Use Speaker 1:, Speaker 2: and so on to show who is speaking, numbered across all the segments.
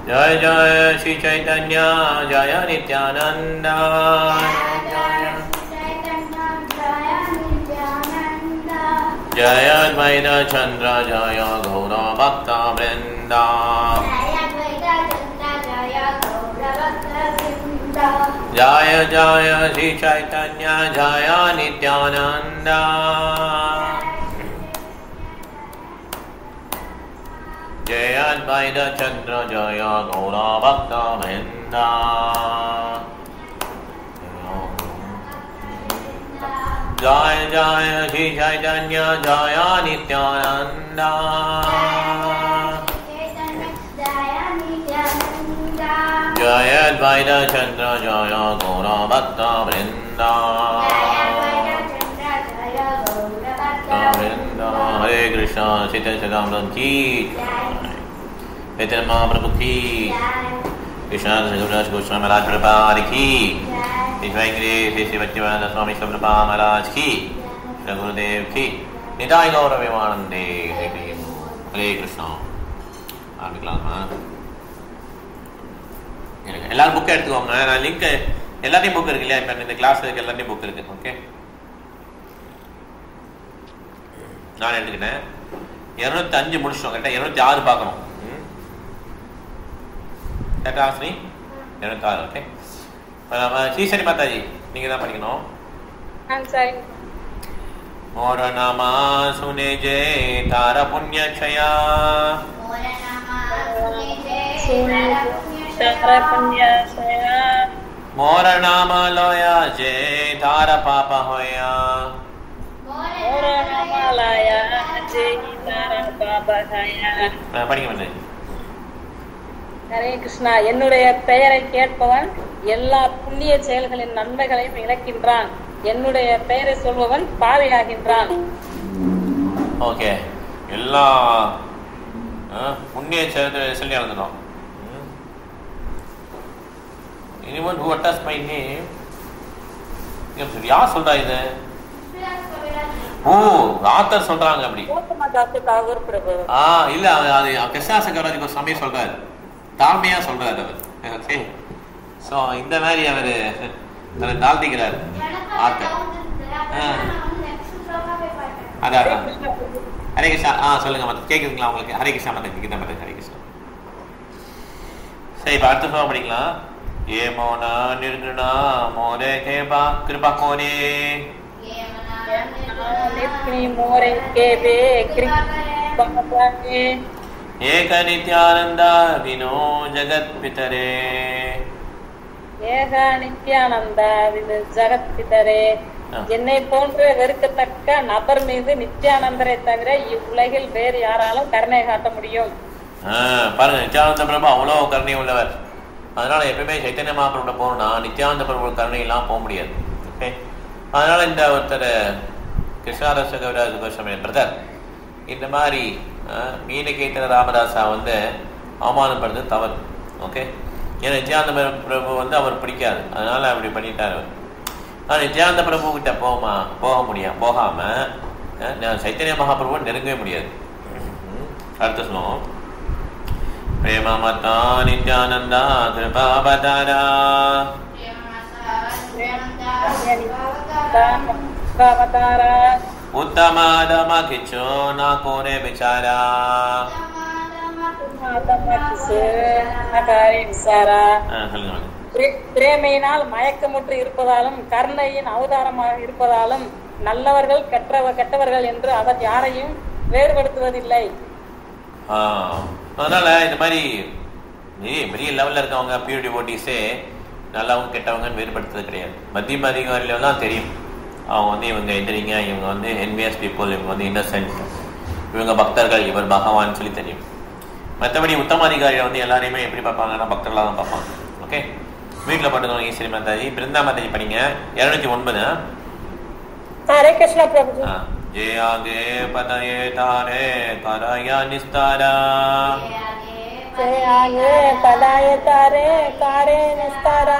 Speaker 1: जय जय श्री चैतन्य जय नित्यानंद जय अद्वैत चंद्र जय गौर भक्त वृंदा जय जय श्री चैतन्य जय नित्यानंद जय अद्वैत चंद्र जय गौर भक्त वृंदा जय जय श्री चैतन्य जय नित्यानंद जय अद्वैत चंद्र जय गौर भक्त वृंदा वृंदा हरे कृष्ण सीता सदाम की नित्य महाप्रभु की कृष्ण सगुराज गोस्वामी महाराज प्रपाद की विश्वेंद्रे श्री श्री बच्चवानंद स्वामी सब्रपा महाराज की श्री गुरुदेव की निताय गौरविमानंदे हरे हरे कृष्णा ஆரம்பிக்கலாமா எனக்கு எல்லாரும் புக்கை எடுத்துக்கோங்க நான் லிங்க் எல்லாத்தையும் புக் இருக்கு இல்லையா இப்போ இந்த கிளாஸ் இருக்கு எல்லாத்தையும் புக் இருக்கு ஓகே நான் எடுத்துக்கிட்டேன் இரநூத்தி அஞ்சு முடிச்சிட்டோம் கரெக்டாக இரநூத்தி ஆறு பார்க்கணும் கரெக்டா ஸ்ரீ இரநூத்தி ஆறு ஓகே இப்போ நம்ம ஸ்ரீசரி மாதாஜி நீங்கள் தான் படிக்கணும்
Speaker 2: சரி
Speaker 1: मोर नामा सुने जे तार पुण्य क्षया मोर नाम लोया जे तार पाप होया படிக்க மாட்டேன்
Speaker 2: ஹரே கிருஷ்ணா என்னுடைய பெயரை கேட்பவன் எல்லா புண்ணிய செயல்களின் நன்மைகளையும் இழக்கின்றான் என்னுடைய பெயரை சொல்பவன் பாவியாகின்றான்
Speaker 1: ஓகே எல்லா அஹ், புண்ணிய செயல்கள் சொல்லி எழுதணும் anyone who utters my name யார் சொல்றா இது ஓ ஆத்தர் சொல்றாங்க அப்படி
Speaker 2: கௌதமதாசு தாகூர் பிரபு
Speaker 1: ஆ இல்ல அது அது கிருஷ்ணா சங்கராஜ் கோஸ்வாமி சொல்றாரு தாழ்மையா சொல்றாரு அவர் ஓகே ஸோ இந்த மாதிரி அவர் தன்னை தாழ்த்திக்கிறார் ஆத்தர் அதான் அதான் ஹரே கிருஷ்ணா ஆ சொல்லுங்க மத்த கேக்குதுங்களா உங்களுக்கு ஹரே கிருஷ்ணா மத்த கீதா மத்த ஹரே கிருஷ்ணா சரி இப்போ அடுத்த சொல்ல படிக்கலாம் ஏ மோனா நிர்குணா மோரே கேபா கிருபா கோரே
Speaker 2: நித்னி மோரே கேபே கிருபாகே
Speaker 1: ஏக நித்யானந்தா வினோ ஜகத் பிதரே
Speaker 2: ஏக நித்யானந்த இது ஜெகத் பிதரே
Speaker 1: ஆ.
Speaker 2: என்னை போன்ற வெறுக்கத்தக்க நபர் மீது நித்யானந்தரை தவிர இவ்வுலகில் வேறு யாராலும் கருணை காட்ட முடியும்
Speaker 1: ஆ, பாருங்க நித்யானந்த பிரபு அவ்வளோ கருணை உள்ளவர் அதனால எப்பயுமே சைத்தன்ய மகாபிரபுட போகணும்னா நித்யானந்த பிரபு கருணை இல்லாம போக முடியாது ஓகே அதனால இந்த ஒருத்தர் கிருஷ்ணாதாச கவிராஜ் கோஸ்வாமி பிரதர் இந்த மாதிரி ஆ, மீனகேத்தன ராமதாசா வந்து அவமானப்படுறது தவறு ஓகே ஏன்னா நித்யானந்த பிர- பிரபு வந்து அவர் பிடிக்காது அதனால அப்படி பண்ணிட்டாரு அவர். ஆனா நித்யானந்த பிரபு கிட்ட போமா போக முடியாது போகாம ஆ, நான் சைத்தன்ய மகாபிரபு நெருங்கவே முடியாது ம். அடுத்த சொல்லுவோம் प्रेममता नित्यानन्दा कृपावतारा
Speaker 2: அவதார
Speaker 1: उत्तमादमखिचो न कोरे बिचारा
Speaker 2: விசாரா
Speaker 1: ஆ, சொல்லுங்க மேடம்.
Speaker 2: பிரே- பிரேமையினால் மயக்கமுற்று இருப்பதாலும் கருணையின் அவதாரமாக இருப்பதாலும் நல்லவர்கள் கெட்டவ கெட்டவர்கள் என்று அவர் யாரையும் வேறுபடுத்துவதில்லை
Speaker 1: ஆ, அதனால இந்த மாதிரி பெரிய பெரிய லெவல்ல இருக்கவங்க பியூடி ஓட்டிஸே நல்லவங்க கெட்டவங்கன்னு வேறுபடுத்துறது கிடையாது மத்தியம அதிகாரியில தான் தெரியும் அவங்க வந்து இவங்க எதிரிங்க இவங்க வந்து என்விஎஸ் பீப்புள் இவங்க வந்து இன்னசென்ட் இவங்க பக்தர்கள் இவர் பகவான் சொல்லி தெரியும் மற்றபடி உத்தம அதிகாரியை வந்து எல்லாரையுமே எப்படி பார்ப்பாங்கன்னா பக்தர்களாக தான் பார்ப்பாங்க ஓகே வீட்டில் பண்ணுறவங்க ஈஸ்வரி மாதாஜி பிருந்தா மாதாஜி படிங்க இரநூத்தி ஒன்பது
Speaker 2: ஹரே கிருஷ்ணா பிரபுஜி
Speaker 1: ஆ. जे आगे पतये तारे करया निस्तारा
Speaker 2: ஆயே பதாய தாரே காரே நிஸ்தாரா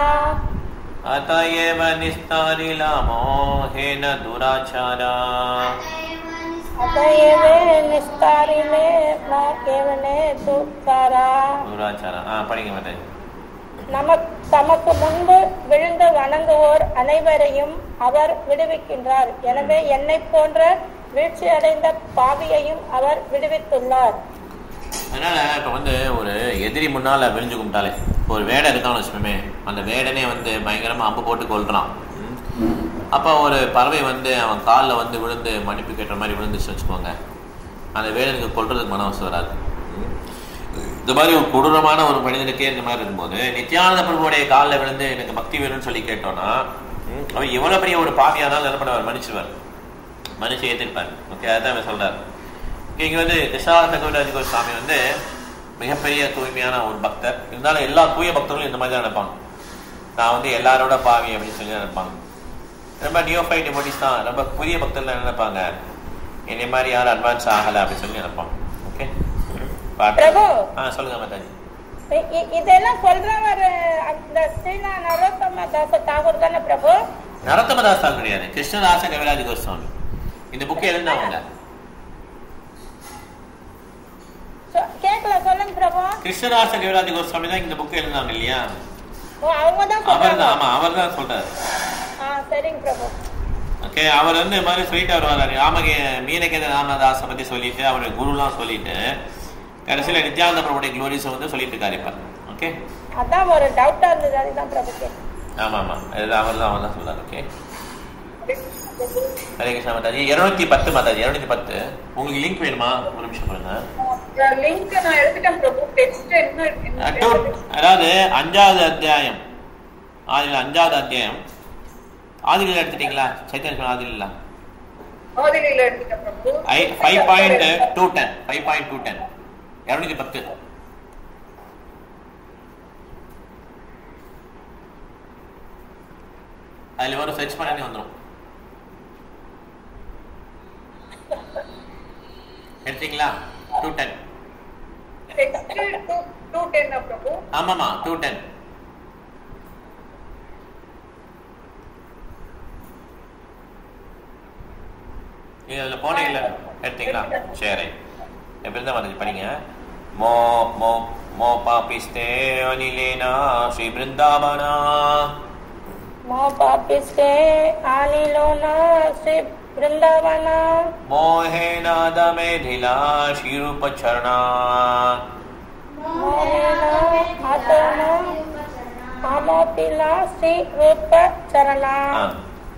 Speaker 1: अतएव निस्तारिला मोहेन दुराचारा
Speaker 3: அதையவே நிஸ்தாரிலே கேவனே தூக்காரா
Speaker 1: குருவாச்சாரம் ஆ படிங்க மாட்டேன்
Speaker 3: நமக்கு தமக்கு முன்பு விழுந்து வணங்குவோர் அனைவரையும் அவர் விடுவிக்கின்றார் எனவே என்னை போன்ற வீழ்ச்சி அடைந்த பாவியையும் அவர் விடுவித்துள்ளார்
Speaker 1: அதனால இப்ப வந்து ஒரு எதிரி முன்னால விழிஞ்சு கும்பிட்டாலே ஒரு வேடை இருக்கான்னு வச்சுக்கோமே அந்த வேடனே வந்து பயங்கரமா அம்பு போட்டு கொல்றான் ம். அப்ப ஒரு பறவை வந்து அவன் காலில் வந்து விழுந்து மன்னிப்பு கேட்ட மாதிரி விழுந்துச்சு வச்சுக்கோங்க அந்த வேடனுக்கு கொல்றதுக்கு மனசு வராது ம். இந்த மாதிரி ஒரு கொடூரமான ஒரு மனிதனுக்கே இந்த மாதிரி இருக்கும்போது நித்யானந்த பிரபுடைய காலில் விழுந்து எனக்கு பக்தி வேணும்னு சொல்லி கேட்டோம்னா ம், அவன் எவ்வளவு பெரிய ஒரு பாவியானாலும் என்ன பண்ணுவார் மன்னிச்சுவார் மனுஷன் ஏற்றிருப்பார் ஓகே அதான் இவன் சொல்றாரு இங்க வந்து கிருஷ்ணார தகவராஜ சுவாமி வந்து மிகப்பெரிய தூய்மையான ஒரு பக்தர் இருந்தாலும் எல்லா தூய பக்தர்களும் இந்த மாதிரி தான் நினைப்பாங்க நான் வந்து எல்லாரோட பாவி அப்படின்னு சொல்லி நினைப்பாங்க ரொம்ப நியோஃபை டிமோட்டிஸ் தான் ரொம்ப புதிய பக்தர்கள் என்ன நினைப்பாங்க என்னை மாதிரி யாரும் அட்வான்ஸ் ஆகலை அப்படின்னு சொல்லி நினைப்பாங்க ஓகே
Speaker 3: பிரபு.
Speaker 1: ஆ சொல்லுங்க மாதாஜி
Speaker 3: இ- இ- இதெல்லாம் சொல்றவர் அந்த ஸ்ரீனா நரோத்தம தாச தாகூர் தானே பிரபு
Speaker 1: நரத்தமதாஸ் தான் கிடையாது கிருஷ்ணதாச கவிராஜ கோஸ்வாமி இந்த புக்கை எழுதினவங்க
Speaker 3: சொ- கேக்கல சொல்லுங்க பிரபு
Speaker 1: கிருஷ்ணதாச கவிராஜ கோஸ்வாமி தான் இந்த புக்கை எழுதினாங்க இல்லையா
Speaker 3: ஓ அவங்க தான்
Speaker 1: அவர் தான்
Speaker 3: சொல்றாங்க
Speaker 1: ஆமா அவர் தான் சொல்றாரு
Speaker 3: ஆ சரிங்க பிரபு
Speaker 1: ஓகே அவர் வந்து இந்த மாதிரி சொல்லிட்டு அவர் வர்றாரு ராமகே மீனகேத ராமதாஸை பத்தி சொல்லிட்டு அவருடைய குருலாம் சொல்லிட்டு கடைசியில நித்யானந்த பிரபுடைய க்ளோரிஸை வந்து சொல்லிட்டு இருக்காரு இப்ப ஓகே
Speaker 3: அதான் ஒரு டவுட்டா இருந்தது அதுதான் பிரபு கேட்டேன்
Speaker 1: ஆமா ஆமா இது அவர் தான் அவர் தான் சொல்றாரு ஓகே ஹரே கிருஷ்ணா மாதாஜி இருநூத்தி பத்து மாதாஜி இருநூத்தி பத்து உங்களுக்கு லிங்க் வேணுமா ஒரு நிமிஷம் பாருங்க
Speaker 2: லிங்க் நான் எடுத்துட்டேன் பிரபு டெக்ஸ்ட் என்ன என்ன
Speaker 1: அஹ் two- அதாவது அஞ்சாவது அத்தியாயம் ஆதியில் அஞ்சாவது அத்தியாயம் ஆதியில் எடுத்துட்டீங்களா சைத்தன்ய ஆதிலா
Speaker 2: ஆதிலில எடுத்துட்டேன் பிரபு
Speaker 1: ஐ five point two ten five point two ten இரநூத்தி பத்து அதில் வரும் சர்ச் பண்ணி வந்துடும் எடுத்தீங்களா two ten
Speaker 2: text two two ten Prabhu
Speaker 1: ஆமாம்மா டூ டென் நீங்க அதில் போனீங்கல்ல எடுத்தீங்களா சரி எப்படி இருந்தால் வந்து படிங்க மோ மோ மோ பாபிஸ்தே அனிலேனா ஸ்ரீ பிருந்தாவனா
Speaker 3: மோ பாபிஸ்டே ஆனிலோனா ஸ்ரீ பிருந்தாவன
Speaker 1: மோஹேநாத மேதிலா ஸ்ரீரூபச்சரணா
Speaker 3: மோகேன ஆதன ஆமோபிலா ஸ்ரீ ரூப சரணா
Speaker 1: ஆ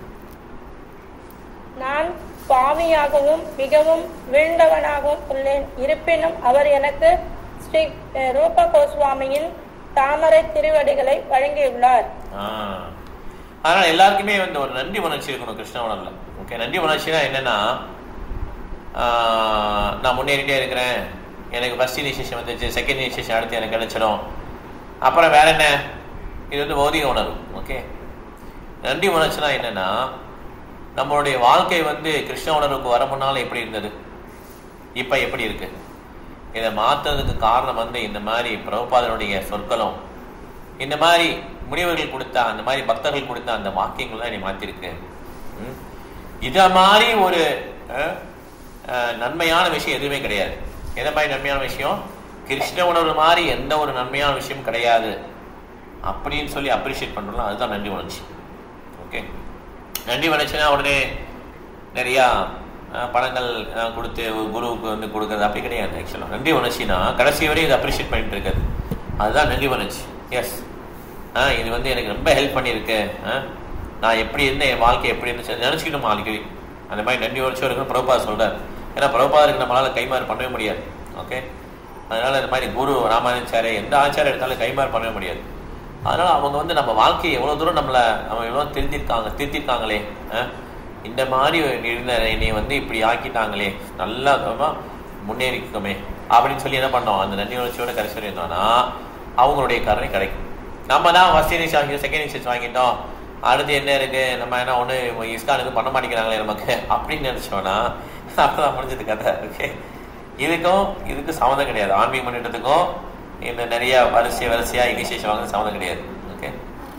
Speaker 3: நான் பாவியாகவும் மிகவும் வீழ்ந்தவனாகவும் உள்ளேன் இருப்பினும் அவர் எனக்கு ஸ்ரீ அஹ், ரூப கோஸ்வாமியின் தாமரை திருவடிகளை வழங்கியுள்ளார்
Speaker 1: ஆ. அதனால எல்லாருக்குமே வந்து ஒரு நன்றி உணர்ச்சி இருக்கணும் கிருஷ்ண உணர்வுல ஓகே நன்றி உணர்ச்சினா என்னன்னா ஆ, நான் முன்னேறிட்டே இருக்கிறேன் எனக்கு ஃபர்ஸ்ட் இனிஷியேஷன் வந்துச்சு செகண்ட் இனிஷியேஷன் அடுத்து எனக்கு கிடைச்சிடும் அப்புறம் வேற என்ன இது வந்து பௌதிக உணர்வு ஓகே நன்றி உணர்ச்சினா என்னன்னா நம்மளுடைய வாழ்க்கை வந்து கிருஷ்ண உணர்வுக்கு வர முன்னால எப்படி இருந்தது இப்போ எப்படி இருக்கு இதை மாத்துறதுக்கு காரணம் வந்து இந்த மாதிரி பிரபுபாதனுடைய சொற்களும் இந்த மாதிரி முனிவர்கள் கொடுத்த அந்த மாதிரி பக்தர்கள் கொடுத்த அந்த வாக்கியங்கள் தான் நீ மாத்திருக்கு ம்? இத மாதிரி ஒரு அஹ், அஹ், நன்மையான விஷயம் எதுவுமே கிடையாது எந்த மாதிரி நன்மையான விஷயம் கிருஷ்ண உணர்வு மாதிரி எந்த ஒரு நன்மையான விஷயம் கிடையாது அப்படின்னு சொல்லி அப்ரிஷியேட் பண்றோம்ல அதுதான் நன்றி உணர்ச்சி ஓகே நன்றி உணர்ச்சினா உடனே நிறையா அஹ், பணங்கள் அஹ், கொடுத்து ஒரு குருவுக்கு வந்து கொடுக்கறது அப்படி கிடையாது ஆக்சுவலாக நன்றி உணர்ச்சினா கடைசி வரை இதை அப்ரிஷியேட் பண்ணிட்டு இருக்கிறது அதுதான் நன்றி உணர்ச்சி எஸ் ஆ இது வந்து எனக்கு ரொம்ப ஹெல்ப் பண்ணியிருக்கு ஆ, நான் எப்படி இருந்தேன் என் வாழ்க்கை எப்படி இருந்துச்சு நினச்சிக்கணும் அடிக்கடி அந்த மாதிரி நன்றி உணர்ச்சி இருக்கும் பிரபுபாத் சொல்றார் ஏன்னா பிரபுபாதருக்கு நம்மளால கைமாறு பண்ணவே முடியாது ஓகே அதனால இந்த மாதிரி குரு ராமானுச்சாரி எந்த ஆச்சாரம் எடுத்தாலும் கைமாறு பண்ணவே முடியாது அதனால அவங்க வந்து நம்ம வாழ்க்கையை எவ்வளவு தூரம் நம்மளை அவங்க எவ்வளோ திருத்திருக்காங்க திருத்திருக்காங்களே ஆ, இந்த மாதிரி இருந்த என்னை வந்து இப்படி ஆக்கிட்டாங்களே நல்லா நம்ம முன்னேறிக்குமே அப்படின்னு சொல்லி என்ன பண்ணோம் அந்த நன்றி உணர்ச்சியோட கடைசி வரை இருந்தோம்னா அவங்களுடைய கருணை கிடைக்கும் நம்ம தான் ஃபர்ஸ்ட் இனிஷியல் வாங்கி செகண்ட் இனிஷியல் வாங்கிட்டோம் அடுத்து என்ன இருக்கு நம்ம என்ன ஒன்று இஸ்கானுக்கு பண்ண மாட்டேங்கிறாங்களே நமக்கு அப்படின்னு நினைச்சோம்னா அப்பதான் முடிஞ்சது கதை ஓகே இதுக்கும் இதுக்கு சம்மந்தம் கிடையாது ஆன்மீக முன்னேற்றத்துக்கும் இந்த நிறைய வரிசை வரிசையா இனிஷியேஷன் வாங்க சம்மந்தம் கிடையாது ஓகே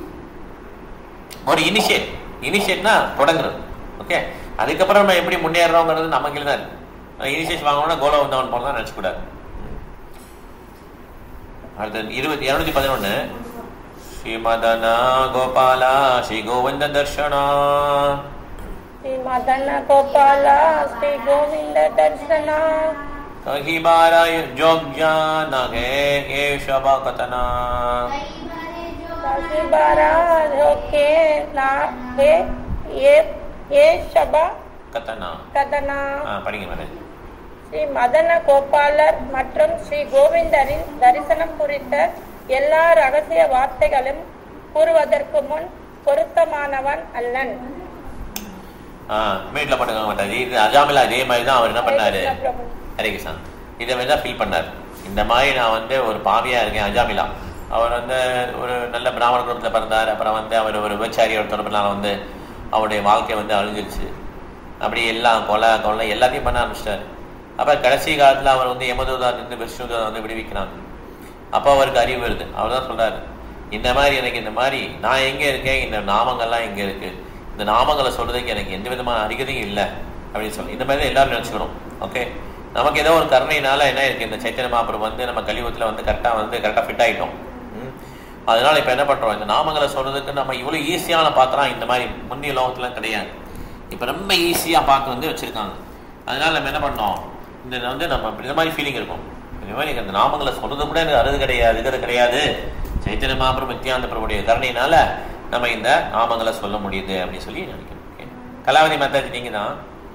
Speaker 1: ஒரு இனிஷியேட் இனிஷியேட்னா தொடங்குறது ஓகே அதுக்கப்புறம் நம்ம எப்படி முன்னேறோங்கிறது நமக்கு தான் இருக்கு இனிஷியேஷன் வாங்கணும்னா கோலா வந்தவன் போல தான் நினச்சக்கூடாது அடுத்து இருபத்தி இரநூத்தி பதினொன்று ஸ்ரீமதன கோபாலா ஸ்ரீ கோவிந்த தர்ஷனா
Speaker 3: ஸ்ரீ மதன கோபால ஸ்ரீ கோவிந்த தர்சனா
Speaker 1: कही बारा जोग्या नगे ये शबा कतना
Speaker 3: बारा होके ना हे ये ये शबा
Speaker 1: कतना
Speaker 3: கதனா
Speaker 1: ஆ படிங்க மேடம்
Speaker 3: ஸ்ரீ மதன கோபாலர் மற்றும் ஸ்ரீ கோவிந்தரின் தரிசனம் குறித்த எல்லா ரகசிய வார்த்தைகளும் கூறுவதற்கு முன் பொருத்தமானவன் அல்லன்
Speaker 1: ஆ வீட்டில் போட்டுக்க மாட்டாரு இது அஜாமிலா இதே மாதிரி தான் அவர் என்ன பண்ணாரு ஹரே கிருஷ்ணா இதை மாதிரி தான் ஃபீல் பண்ணார் இந்த மாதிரி நான் வந்து ஒரு பாவியா இருக்கேன் அஜாமிலா அவர் வந்து ஒரு நல்ல பிராமண குடும்பத்தில் பிறந்தார் அப்புறம் வந்து அவர் ஒரு விபச்சாரியோட தொடர்புனால வந்து அவருடைய வாழ்க்கை வந்து அழிஞ்சிருச்சு அப்படி எல்லாம் கொலை கொலை எல்லாத்தையும் பண்ண ஆரம்பிச்சிட்டாரு அப்போ கடைசி காலத்தில் அவர் வந்து யமதூதா நின்று விஷ்ணுதா வந்து விடுவிக்கிறாங்க அப்போ அவருக்கு அறிவு வருது அவர் தான் சொல்றாரு இந்த மாதிரி எனக்கு இந்த மாதிரி நான் எங்கே இருக்கேன் இந்த நாமங்கள்லாம் எங்கே இருக்கு இந்த நாமங்களை சொல்றதுக்கு எனக்கு எந்த விதமான அறிகதையும் இல்லை அப்படின்னு சொல்லி இந்த மாதிரி தான் எல்லாரும் நினச்சிக்கணும் ஓகே நமக்கு ஏதோ ஒரு கருணையினால என்ன இருக்கு இந்த சைத்தன்ய மாபுரம் வந்து நம்ம கலியுகத்தில் வந்து கரெக்டாக வந்து கரெக்டாக ஃபிட் ஆகிட்டோம் ம். அதனால இப்போ என்ன பண்ணுறோம் இந்த நாமங்களை சொல்றதுக்கு நம்ம இவ்வளோ ஈஸியான பாத்திரம் இந்த மாதிரி முந்தைய லோகத்துல கிடையாது இப்போ ரொம்ப ஈஸியாக பார்க்க வந்து வச்சுருக்காங்க அதனால நம்ம என்ன பண்ணோம் இந்த வந்து நம்ம இந்த மாதிரி ஃபீலிங் இருக்கும் இந்த மாதிரி எனக்கு அந்த நாமங்களை சொல்றது கூட எனக்கு அருது கிடையாது இது கிடையாது சைத்தன்ய மாபுரம் நித்யானந்த பிரபுடைய கருணையினால நம்ம இந்த நாமங்களை சொல்ல முடியுது அப்படின்னு சொல்லி நினைக்கிறோம் Okay. கலாவதி மாதாஜி நீங்க தான்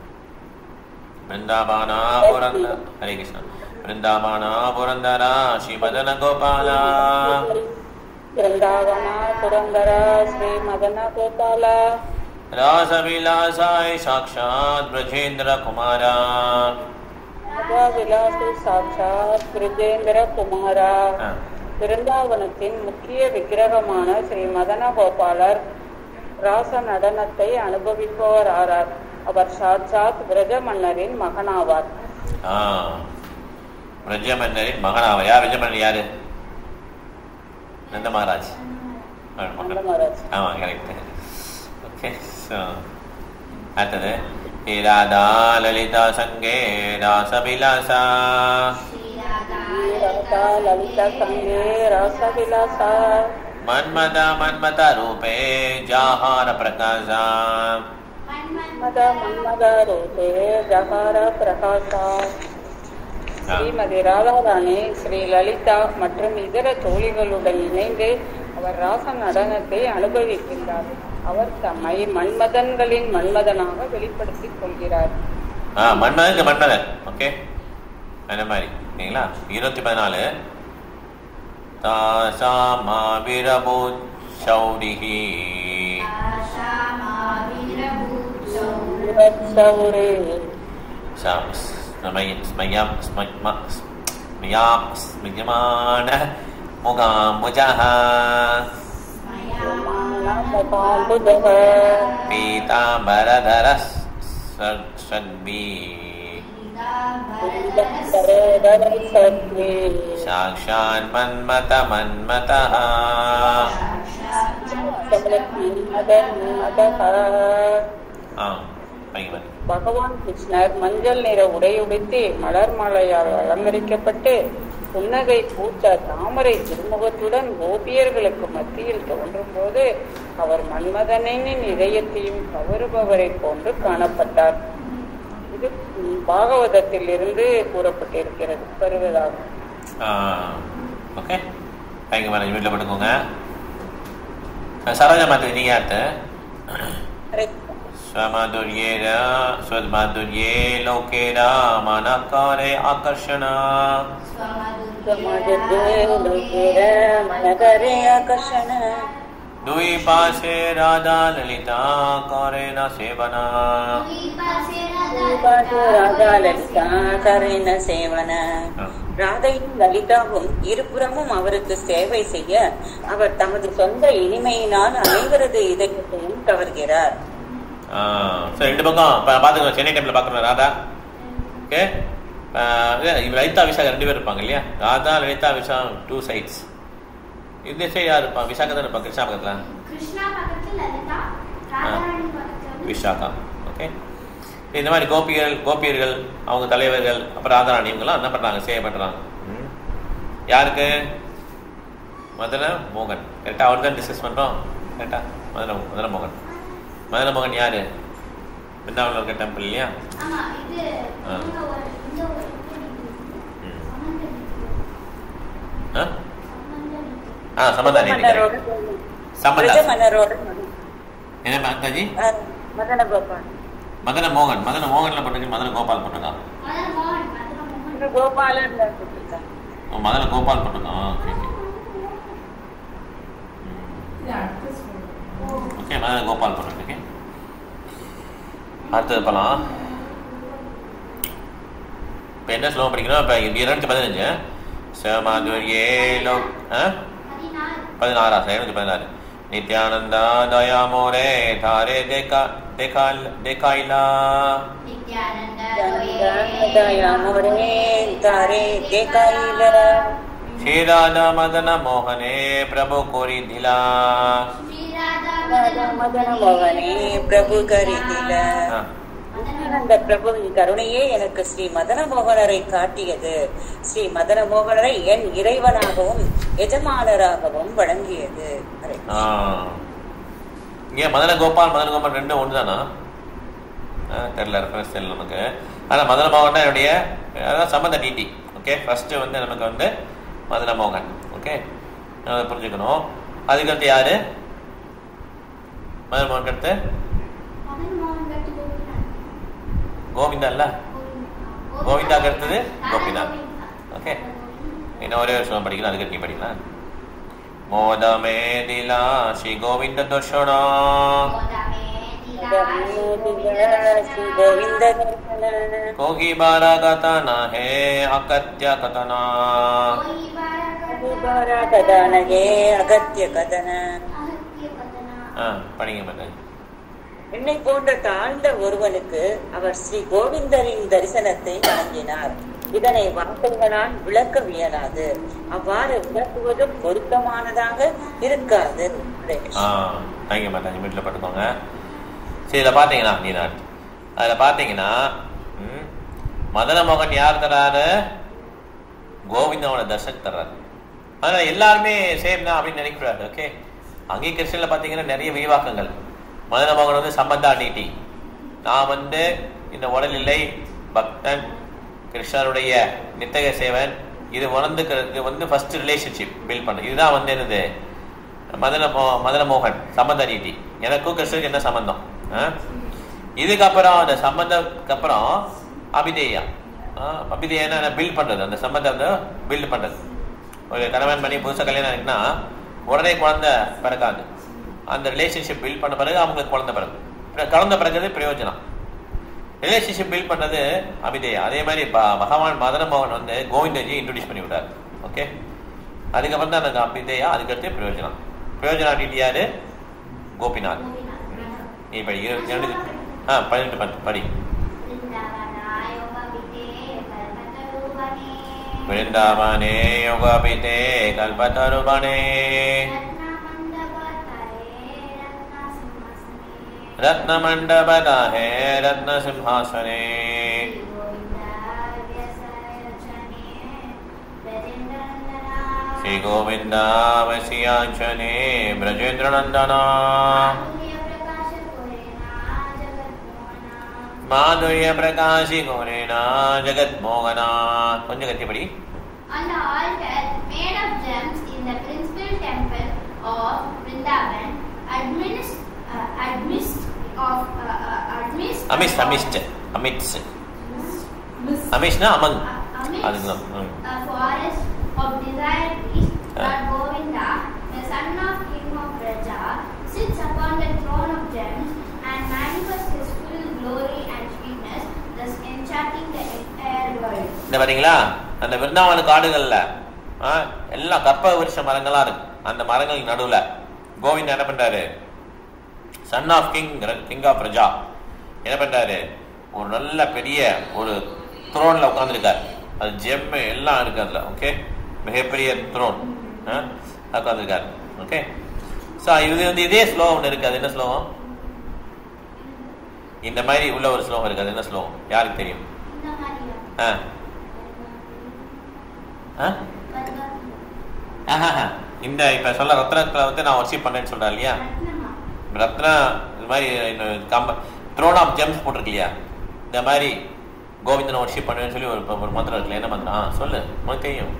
Speaker 1: பிருந்தாபானா புரந்த ஹரே கிருஷ்ணா பிருந்தாபானா புரந்தரா ஸ்ரீமதன கோபாலா
Speaker 3: பிருந்தாவனா புரந்தரா ஸ்ரீ மதன கோபால
Speaker 1: ராசவிலாசாய் சாட்சாத் பிரஜேந்திர குமாரா
Speaker 3: ராஜா விலாசி சாட்சாத் பிரிஜேந்திர குமாரா
Speaker 1: ஆ.
Speaker 3: பிருந்தாவனத்தின் முக்கிய விக்கிரகமான ஸ்ரீ மதன கோபாலர் ராச நடனத்தை அனுபவிப்பவர் ஆறார் அவர் சாட்சாத் பிரஜ மன்னரின் மகனாவார்
Speaker 1: ஆ பிரஜ மன்னரின் மகனாவர் யார் பிரஜ மன்னர் யாரு நந்த மகாராஜ் அவர் மகன்.
Speaker 3: மகாராஜ்
Speaker 1: ஆமா கரெக்ட் ஓகே ஸோ அடுத்தது ஹே ராதா லலிதா சங்கே ராசபிலாசா
Speaker 3: ராசா லலிதா சங்கே ராச விலாசா
Speaker 1: மன்மத மன்மத ரூபே ஜாஹார பிரகாசா
Speaker 3: மன்மத மன்மத ரூபே ஜகார பிரகாசா ஸ்ரீமதி ராதாராணி ஸ்ரீ லலிதா மற்றும் இதர தோழிகளுடன் இணைந்து அவர் ராச நடனத்தை அனுபவிக்கின்றார் அவர் தம்மை மன்மதன்களின் மன்மதனாக வெளிப்படுத்திக் கொள்கிறார்
Speaker 1: ஆ மன்மதன் மன்மதன் ஓகே அந்த மாதிரி ஓகேங்களா இருபத்தி பதினாலு தாசா மாவீரபூ சௌரிஹி
Speaker 3: சௌரே
Speaker 1: ஸ்மயம் ஸ்மயம் ஸ்மயாம் ஸ்மியமான முகாம்புஜः
Speaker 3: முகாம்புஜக
Speaker 1: பீதாம்பரதரः சத்வி
Speaker 3: சத்வே
Speaker 1: சாக்ஷான் மன்மத மன்மதः ஆ பையன் பாரு.
Speaker 3: பகவான் கிருஷ்ணர் மஞ்சள் நிற உடையுடுத்தி மலர் மாலையால் அலங்கரிக்கப்பட்டு புன்னகை பூத்த தாமரை திருமுகத்துடன் கோபியர்களுக்கு மத்தியில் தோன்றும் போது அவர் மன்மதனின் இதயத்தையும் கவருபவரை போன்று காணப்பட்டார் இது ம், பாகவதத்தில் இருந்து கூறப்பட்டிருக்கிறது வருவதாகும்
Speaker 1: ஆ ஓகே பையன் மேலே வீட்டில் படுக்கோங்க சரோஜா மாத்திரி நீங்கள் யார்த்த
Speaker 3: ஹரே
Speaker 1: स्वमाधुर्येण स्वमाधुर्ये लोकेन मनकारे आकर्षण
Speaker 3: மனகரே ஆகர்ஷண
Speaker 1: द्विपाशे राधा ललिता करेण सेवना
Speaker 3: ராதா லலிதா கரேன சேவன ராதையும் லலிதாவும் இருபுறமும் அவருக்கு சேவை செய்ய அவர் தமது சொந்த இனிமையினால் அனைவரது இதயத்தையும் கவர்கிறார்
Speaker 1: ஸோ ரெண்டு பக்கம் இப்போ பார்த்துக்கோங்க சென்னை டைமில் பார்க்குறோம் ராதா ஓகே இவ் லலிதா விசாகா ரெண்டு பேர் இருப்பாங்க இல்லையா ராதா லலிதா விஷா டூ சைட்ஸ் இந்த சைடு யார் இருப்பான் விசாகா தான் இருப்பான் கிருஷ்ணா பக்கத்தில்
Speaker 4: கிருஷ்ணா பக்கத்துல லலிதா ராதாராணி பக்கத்துல வந்து
Speaker 1: விஷாகா ஓகே இந்த மாதிரி கோபிகள் கோபியர்கள் அவங்க தலைவர்கள் அப்புறம் ராதாராணி இவங்கெல்லாம் என்ன பண்றாங்க சேவை பண்றாங்க ம். யாருக்கு மதன மோகன் கரெக்டா அவர் தான் டிஸ்கஸ் பண்றோம் கரெக்டா மதன மதன மோகன் மதன மோகன் யாரு பிருந்தாவனில் இருக்க டெம்பிள் இல்லையா
Speaker 4: ஆமா இது
Speaker 1: ஆ.
Speaker 4: இந்த ஒரு இந்த ஒரு
Speaker 1: ம்.
Speaker 4: சமந்தம்
Speaker 1: ஆ?
Speaker 4: சமந்தம்
Speaker 1: ஆ சமாதானி
Speaker 2: மன்னரோட
Speaker 1: சம்பந்தா
Speaker 2: மன்னரோட
Speaker 1: என்ன மாதாஜி
Speaker 2: மதன கோபால்
Speaker 1: மதன மோகன் மதன மோகன்ல போட்டுருக்கு மதன கோபால் போட்டிருக்கான்
Speaker 4: மதன் மோகன் மதன் மோகன்
Speaker 2: கோபாலன் கொடுத்துருக்காங்க
Speaker 1: ஓ, மதன கோபால் போட்டிருக்கான் ஓகே ஓகே மதன கோபால் போட்டிருக்கு அடுத்தது போலாம் இப்போ என்ன ஸ்லோகம் படிக்கணும் இப்போ இருநூத்தி பதினஞ்சு சமாதுரியே லோ ஆ
Speaker 4: பதினாறு
Speaker 1: பதினாறா இருநூத்தி பதினாறு நித்யானந்தா தயாமோரே தாரே தேகா தேகால் தேகாயிலா
Speaker 4: நித்யானந்த
Speaker 2: தயாமோரே தாரே தேகாயில
Speaker 1: ಶ್ರೀರಾಧ ಮದನ ಮೋಹನೆ ಪ್ರಭು ಕೋರಿ ದಿಲಾ
Speaker 4: ஸ்ரீராதா
Speaker 2: மதன மோகனே பிரபு கரிதில
Speaker 1: ಹಾ.
Speaker 2: அந்த பிரபுவின் கருணையே எனக்கு ஸ்ரீ மதன மோகனரை காட்டியது ஸ்ரீ மதன மோகனரை என் இறைவனாகவும் எஜமானராகவும் வழங்கியது ஹரே
Speaker 1: ஆ. இங்க மதன கோபால் மதன கோபால் ரெண்டும் ஒண்ணுதானா ஆ, தெரியல ரெஃபரன்ஸ் தெரியல நமக்கு ஆனா மதன மோகன் தான் என்னுடைய அதான் சம்பந்த டிடி ஓகே ஃபர்ஸ்ட் வந்து நமக்கு வந்து மதன மோகன் ஓகே அதை புரிஞ்சுக்கணும் அதுக்கடுத்து யாரு மதன மோகன் அடுத்து
Speaker 4: மதன் மோகன் கட்டு கோபிநாத்
Speaker 1: கோவிந்தா இல்ல கோவிந்தாக்கு அடுத்தது கோபிநாத். ஓகே இன்னும் ஒரே ஒரு ஸ்லோகம் படிக்கலாம் அதுக்கு நீ படிக்கலாம் மோதமே திலா ஸ்ரீ கோவிந்த தோஷணா
Speaker 2: ஸ்ரீ கோவிந்த தர்சன
Speaker 1: கோகி பாரா கதனா ஹே அகத்ய கதனா
Speaker 2: ஹரிபாரா கதானகே அகத்திய கதன
Speaker 1: ஆ படிங்க மேடம்
Speaker 2: என்னை போன்ற தாழ்ந்த ஒருவனுக்கு அவர் ஸ்ரீ கோவிந்தரின் தரிசனத்தை வழங்கினார் இதனை வார்த்தைகளால் விளக்க இயலாது அவ்வாறு விளக்குவதும் பொருத்தமானதாக இருக்காது
Speaker 1: ஆ தேங்க்யூ மேடம் வீட்டில் பட்டுக்கோங்க சரி இதில் பார்த்தீங்கன்னா நீ நான் அதில் பார்த்தீங்கன்னா ம், மதன மோகன் யார் தராரு கோவிந்தாவோட தர்ஷன் தர்றாரு அதனால் எல்லாருமே சேம் தான் அப்படின்னு நினைக்கிறாரு ஓகே அங்கேயும் கிருஷ்ணனில் பார்த்தீங்கன்னா நிறைய விரிவாக்கங்கள் மதன மோகன் வந்து சம்பந்தா நீட்டி நான் வந்து இந்த உடலில்லை பக்தன் கிருஷ்ணருடைய நித்தக சேவன் இது உணர்ந்துக்கிறது வந்து ஃபர்ஸ்ட் ரிலேஷன்ஷிப் பில்ட் பண்ண இதுதான் வந்து என்னது மதன மோ மதன மோகன் சம்பந்த நீதி எனக்கும் கிருஷ்ணருக்கு என்ன சம்பந்தம் ஆ? இதுக்கப்புறம் அந்த சம்பந்தத்துக்கு அப்புறம் அபிதேயா ஆ, அபிதேயனா பில்ட் பண்றது அந்த சம்பந்தத்தை பில்ட் பண்றது ஒரு கணவன் மணி புதுசாக கல்யாணம் இருக்குன்னா உடனே குழந்தை பிறக்காது அந்த ரிலேஷன்ஷிப் பில்ட் பண்ண பிறகு அவங்களுக்கு குழந்தை பிறகு பிற- குழந்தை பிறகுது பிரயோஜனம் ரிலேஷன்ஷிப் பில்ட் பண்ணது அபிதேயா அதே மாதிரி ப- பகவான் மதன மோகன் வந்து கோவிந்தஜி இன்ட்ரடியூஸ் பண்ணி விட்டார் ஓகே அதுக்கப்புறம் தான் அந்த அபிதேயா அதுக்கடுத்து பிரயோஜனம் பிரயோஜனா டிடி யாரு கோபிநாத் நீ படி இரு- இரண்டு ஆ பதினெட்டு பத்து படி விருந்தாவனே யோகாபிதே கல்பத்தருபணே ரத்னமண்டபதாஹே ரத்னசிம்ஹாசனே ஸ்ரீ கோவிந்தாவசியாஞ்சனே பிரஜேந்திரநந்தனா மாதுரிய பிரகாசி கோரேனா ஜெகத்மோகனா கொஞ்சம் கத்தியபடி
Speaker 4: On the altar made of gems in the principal temple of Vrindavan, administ, uh, administ of uh, uh, administ
Speaker 1: amidst amidst amidst அமிஷ்னா அமங்
Speaker 4: amidst
Speaker 1: அதுதான் ம்.
Speaker 4: a forest of desired peace,
Speaker 1: Ah.
Speaker 4: Lord Govinda, the son of King of Raja, sits upon the throne of gems and manifests his full glory and sweetness, thus enchanting the entire world.
Speaker 1: இந்த பாத்தீங்களா அந்த விருந்தாவன காடுகள்ல ஆ, எல்லாம் கற்ப விருஷ மரங்களா இருக்கு அந்த மரங்களுக்கு நடுவுல கோவிந்த் என்ன பண்றாரு son of king king of praja என்ன பண்றாரு ஒரு நல்ல பெரிய ஒரு த்ரோன்ல உட்காந்துருக்காரு அது ஜெம்மு எல்லாம் இருக்கு அதுல ஓகே மிகப்பெரிய த்ரோன் உட்காந்துருக்காரு ஓகே ஸோ இது வந்து இதே ஸ்லோகம் ஒன்று இருக்கு அது என்ன ஸ்லோகம் இந்த மாதிரி உள்ள ஒரு ஸ்லோகம் இருக்கு அது என்ன ஸ்லோகம் யாருக்கு தெரியும்
Speaker 4: இந்த மாதிரியா
Speaker 1: ஆ ஆ ஆஹாஹா. இந்த இப்ப சொல்ல ரத்னத்துல வந்து நான் ஒர்ஷிப் பண்ணேன்னு சொல்றேன் இல்லையா
Speaker 4: ரத்னமா
Speaker 1: ரத்னா இது மாதிரி கம்ப த்ரோன் ஆஃப் ஜெம்ஸ் போட்டிருக்கு இல்லையா இந்த மாதிரி கோவிந்தனை ஒர்ஷிப் பண்ணுவேன்னு சொல்லி ஒரு ஒரு மந்திரம் இருக்குல்ல என்ன மந்திரம் ஆ சொல்லு உனக்கு தெரியும்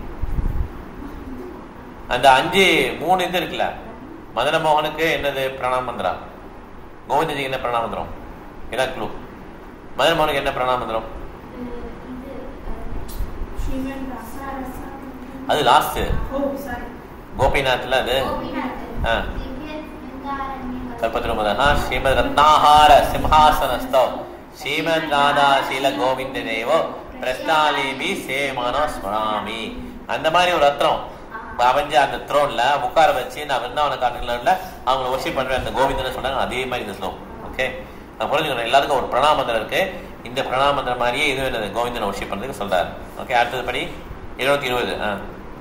Speaker 1: அந்த அஞ்சு மூணு இது இருக்குல்ல மதன மோகனுக்கு என்னது பிரணாம மந்திரம் கோவிந்தஜிக்கு என்ன பிரணாம மந்திரம் இதான் க்ளூ மதன மோகனுக்கு என்ன பிரணாம மந்திரம்
Speaker 4: இது ஸ்ரீமன் ரசா ரசா
Speaker 1: அது லாஸ்ட்
Speaker 5: ஓ சாரி
Speaker 1: கோபிநாத்ல அது
Speaker 4: கோபிநாத்
Speaker 1: ஆ.
Speaker 4: திவ்ய விந்தாரண்ய
Speaker 1: ಕಲ್ಪತೃಮದಃ ಶ್ರೀಮದ್ ರತ್ನಾಹಾರ ಸಿಂಹಾಸನಸ್ಥೌ ಶ್ರೀಮದ್ ರಾಧಾಶೀಲ ಗೋವಿಂದ ದೇவோ பிரஸ்தாலிபி சேமனோ ஸ்மராமி அந்த மாதிரி ஒரு ரத்னம் அமைஞ்ச அந்த த்ரோன்ல உட்கார வச்சு நான் விருந்தாவன காட்டுல அவங்கள ஒர்ஷிப் பண்றேன் அந்த கோவிந்தன் சொன்னாங்க அதே மாதிரி இந்த ஸ்லோகம் ஓகே நான் புரிஞ்சுக்கணும் எல்லாருக்கும் ஒரு பிரணாமந்திரம் இருக்கு இந்த பிரணாமந்திரம் மாதிரியே இது என்னது கோவிந்தனை ஒர்ஷிப் பண்றதுக்கு சொல்றாரு ஓகே அடுத்தது படி இருநூத்தி இருபது ஆ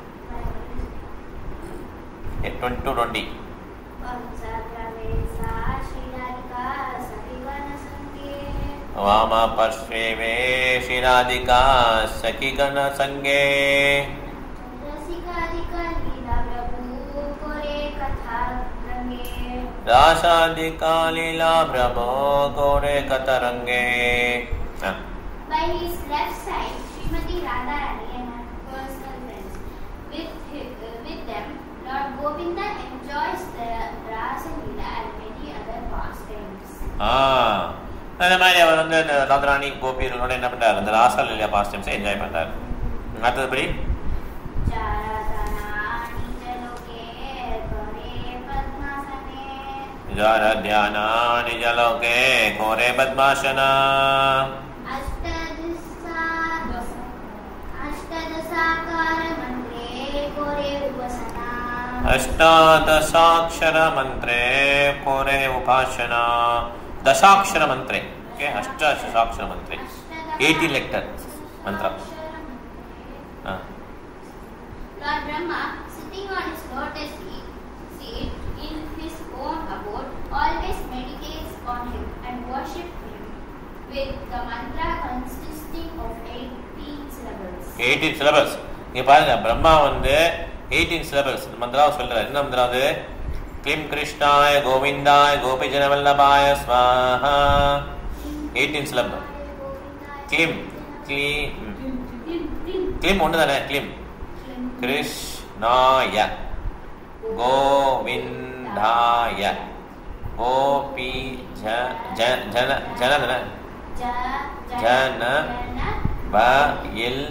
Speaker 1: டுவெண்ட்டி டூ டுவெண்ட்டி
Speaker 4: वंशप्रवेशा श्रीराधिका सविवनसन्ते
Speaker 1: वाम पर्श्वेवे शिरादिका सखिगण संगे
Speaker 4: रसिकादिकलीला प्रभु कोरे कथा रंगे
Speaker 1: राशादिका लीला भ्रमो गोरे कतरंगे हाँ,
Speaker 4: By his left side, Srimati Radharani and her personal friends. With, hi- uh, with them, Lord Govinda enjoys the Rasa Leela and many other pastimes.
Speaker 1: ஆ அந்த மாதிரி அவர் வந்து அந்த ராதராணி கோபியர்களோட என்ன பண்றாரு அந்த ராசா லீலா பாஸ்டம்ஸை என்ஜாய் பண்றாரு அடுத்ததுபடி
Speaker 4: चारतनानि च लोके परे पद्मासने
Speaker 1: ஜார தியானா நிஜலோகே கோரே பத்மாசனா
Speaker 4: अष्टदशा अष्टदशाकारमन्त्रे कोरे उपसना
Speaker 1: अष्टादशाक्षर मंत्रे कोरे उपासना दशाक्षर मंत्रे ओके अष्टादशाक्षर मंत्रे एटी लेक्टर मंत्र हाँ.
Speaker 4: Lord Brahma, sitting on his lotus seat, seat in his own abode, always meditates on him and worships him with the mantra consisting of 18 syllables.
Speaker 1: Eighteen syllables இங்க பாருங்க பிரம்மா வந்து எயிட்டீன் சிலபஸ் மந்திராவை சொல்றாரு என்ன மந்திரம் அது கிளிம் கிருஷ்ணாய கோவிந்தாய கோபிஜன வல்லபாய ஸ்வாஹா எயிட்டீன் சிலபஸ் கிளிம் கிளீம் கிளிம் ஒன்று தானே கிளிம் கிருஷ்ணாய கோவிந்தாய கோபி ஜ ஜ- ஜன ஜன தானே
Speaker 4: Ja,
Speaker 1: Jana.
Speaker 4: Jana,
Speaker 1: வ இல்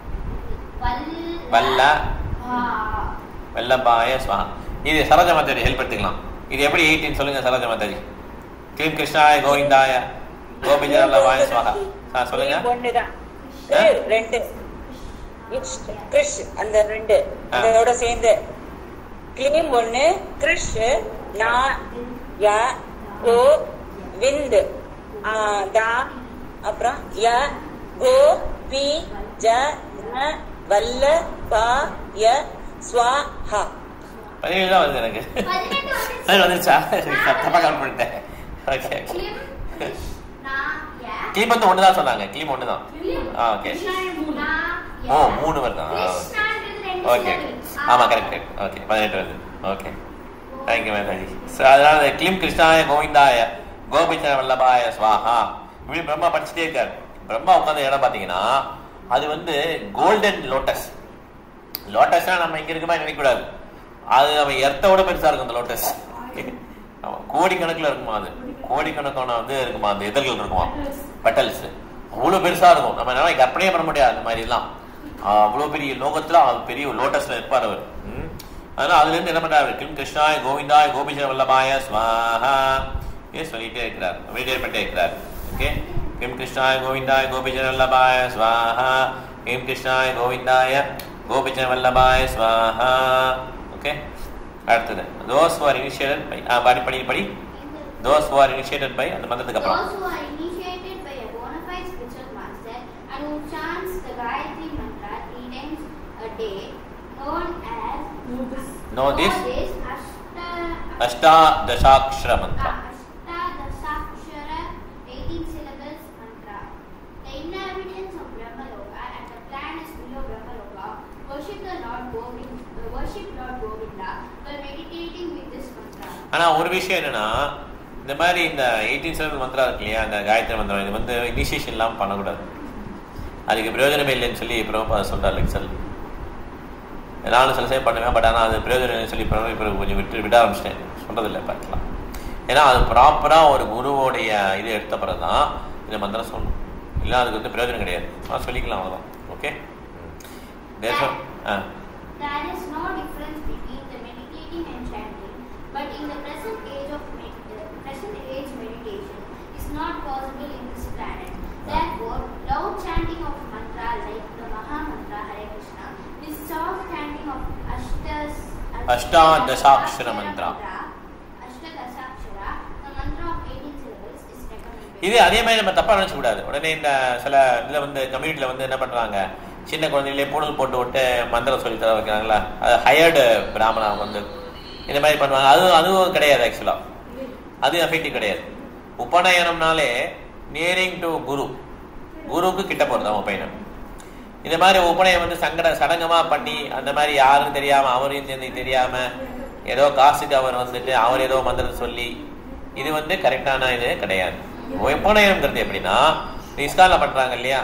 Speaker 4: Val-
Speaker 1: வல்ல
Speaker 4: Ah.
Speaker 1: வல்லபாய ஸ்வஹா இது சரோஜ மாதாஜி ஹெல்ப் எடுத்துக்கலாம் இது எப்படி எயிட்டின் சொல்லுங்க சரோஜ மாதாஜி கிளீம் கிருஷ்ணாய கோவிந்தாய கோபிஜ வல்லபாய ஸ்வஹா ஆ சொல்லுங்க
Speaker 2: ஒண்ணுதான்
Speaker 1: ஆ?
Speaker 2: ரெண்டு இட்ஸ் கிறிஷ் அந்த ரெண்டு
Speaker 1: ஆ.
Speaker 2: அதோட சேர்ந்து கிளீம் ஒண்ணு கிறிஷ் நா ய கோ விந்து ஆ, தா அப்புறம் ய கோ பி ஜ ந வல்ல பா ய ஸ்வாஹா
Speaker 1: பதினேழு தான் வருது எனக்கு
Speaker 4: பதினெட்டு வந்துருச்சு.
Speaker 1: அது வந்துருச்சா தப்பா கவுண்ட் பண்ணிட்டேன் ஓகே
Speaker 4: Klim, Krishna, ya.
Speaker 1: கிளீம் வந்து ஒன்று தான் சொன்னாங்க கிளீம் ஒன்று தான்
Speaker 4: Klim,
Speaker 1: ஆ ஓகே
Speaker 4: Krishna,
Speaker 1: ஓ
Speaker 4: ya.
Speaker 1: மூணு வருதா
Speaker 4: கிருஷ்ணான்றது ரெண்டு
Speaker 1: ஓகே
Speaker 4: syllable.
Speaker 1: ஆமா கரெக்ட் கரெக்ட் ஓகே பதினெட்டு வருது ஓகே தேங்க்யூ மேதாஜி ஸோ அதனால கிளிம் கிருஷ்ணாய கோவிந்தாய கோபிச்ச வல்லபாய ஸ்வாஹா இப்படி பிரம்மா படிச்சுட்டே இருக்காரு பிரம்மா உட்காந்த இடம் பார்த்தீங்கன்னா அது வந்து கோல்டன் லோட்டஸ் லோட்டஸ்னா நம்ம இங்க இருக்க மாதிரி நினைக்கக்கூடாது அது நம்ம எர்த்தோட பெருசா இருக்கும் அந்த லோட்டஸ் ஆமா கோடிக்கணக்கில் இருக்குமா அது கோடிக்கணக்கான வந்து இருக்குமா அந்த இதழ்கள் இருக்குமா பெட்டல்ஸ் அவ்வளோ பெருசா இருக்கும் நம்ம என்னால கற்பனையே பண்ண முடியாது அந்த மாதிரி எல்லாம் அவ்வளோ பெரிய லோகத்துல அவர் பெரிய லோட்டஸ்ல இருப்பார் அவர் ம். அதனால அதுல இருந்து என்ன பண்றாரு கிம் கிருஷ்ணாய கோவிந்தாய கோபிச்ச வல்லபாய ஸ்வாஹா ஏ சொல்லிட்டே இருக்கிறார் மெடிடேட் பண்ணிட்டே இருக்கிறார் ஓகே கிம் கிருஷ்ணாய கோவிந்தாய கோபிச்ச வல்லபாய ஸ்வாஹா கிம் கிருஷ்ணாய கோவிந்தாய கோபிச்ச வல்லபாய ஸ்வாஹா ஓகே அடுத்தது those who are initiated by ஆ, படி படி படி those who are initiated by அந்த மந்திரத்துக்கு அப்புறம்
Speaker 4: Those who are initiated by a bona fide spiritual master and who chants the Gayatri mantra three times a day, known as
Speaker 1: know this
Speaker 4: Ashta,
Speaker 1: அஷ்டாதசாட்சர மந்திரம்
Speaker 4: Ashtadasakshara 18
Speaker 1: ஆனா ஒரு விஷயம் என்னன்னா இந்த மாதிரி இந்த எயிட்டீன் செவன் மந்திரம் இருக்கு இல்லையா அந்த காயத்ரி மந்திரம் இது வந்து இனிஷியேஷன் இல்லாமல் பண்ணக்கூடாது அதுக்கு பிரயோஜனமே இல்லைன்னு சொல்லி பிரபா சொல்றார் லெக்சர் நானும் சில சமயம் பண்ணுவேன் பட் ஆனால் அது பிரயோஜனம் இல்லைன்னு சொல்லி பிரபா இப்போ கொஞ்சம் விட்டு விட ஆரம்பிச்சிட்டேன் சொல்றதில்லை பார்க்கலாம் ஏன்னா அது ப்ராப்பராக ஒரு குருவோடைய இது எடுத்த பிறகு தான் இந்த மந்திரம் சொல்லணும் இல்லை அதுக்கு வந்து பிரயோஜனம் கிடையாது ஆ சொல்லிக்கலாம் அவ்வளோதான் ஓகே ஆ
Speaker 4: There is no difference between the meditating and chanting, but in the present age of med- uh, present age meditation is not possible in this planet. Therefore, loud chanting of mantra like the Maha Mantra Hare Krishna, this soft chanting of Ashtas
Speaker 1: Ashtadashakshara mantra.
Speaker 4: Ashtadashakshara, the mantra of 18 syllables is recommended.
Speaker 1: இது அதே மாதிரி நம்ம தப்பா நினைச்ச கூடாது உடனே இந்த சில இதுல வந்து கம்யூனிட்டில வந்து என்ன பண்றாங்க சின்ன குழந்தைகளே பூணல் போட்டு விட்டு மந்திரம் சொல்லி தர வைக்கிறாங்களா அது ஹயர்டு பிராமணா வந்து இந்த மாதிரி பண்ணுவாங்க அது அதுவும் கிடையாது ஆக்சுவலா அது எஃபெக்டிவ் கிடையாது உபநயனம்னாலே நியரிங் டு குரு குருவுக்கு கிட்ட போறது அவன் பையன் இந்த மாதிரி உபநயம் வந்து சங்கட சடங்கமா பண்ணி அந்த மாதிரி யாரும் தெரியாம அவரையும் தெரிஞ்சு தெரியாம ஏதோ காசுக்கு அவர் வந்துட்டு அவர் ஏதோ மந்திரத்தை சொல்லி இது வந்து கரெக்டான இது கிடையாது உபநயனம்ங்கிறது எப்படின்னா இஸ்கான்ல பண்றாங்க இல்லையா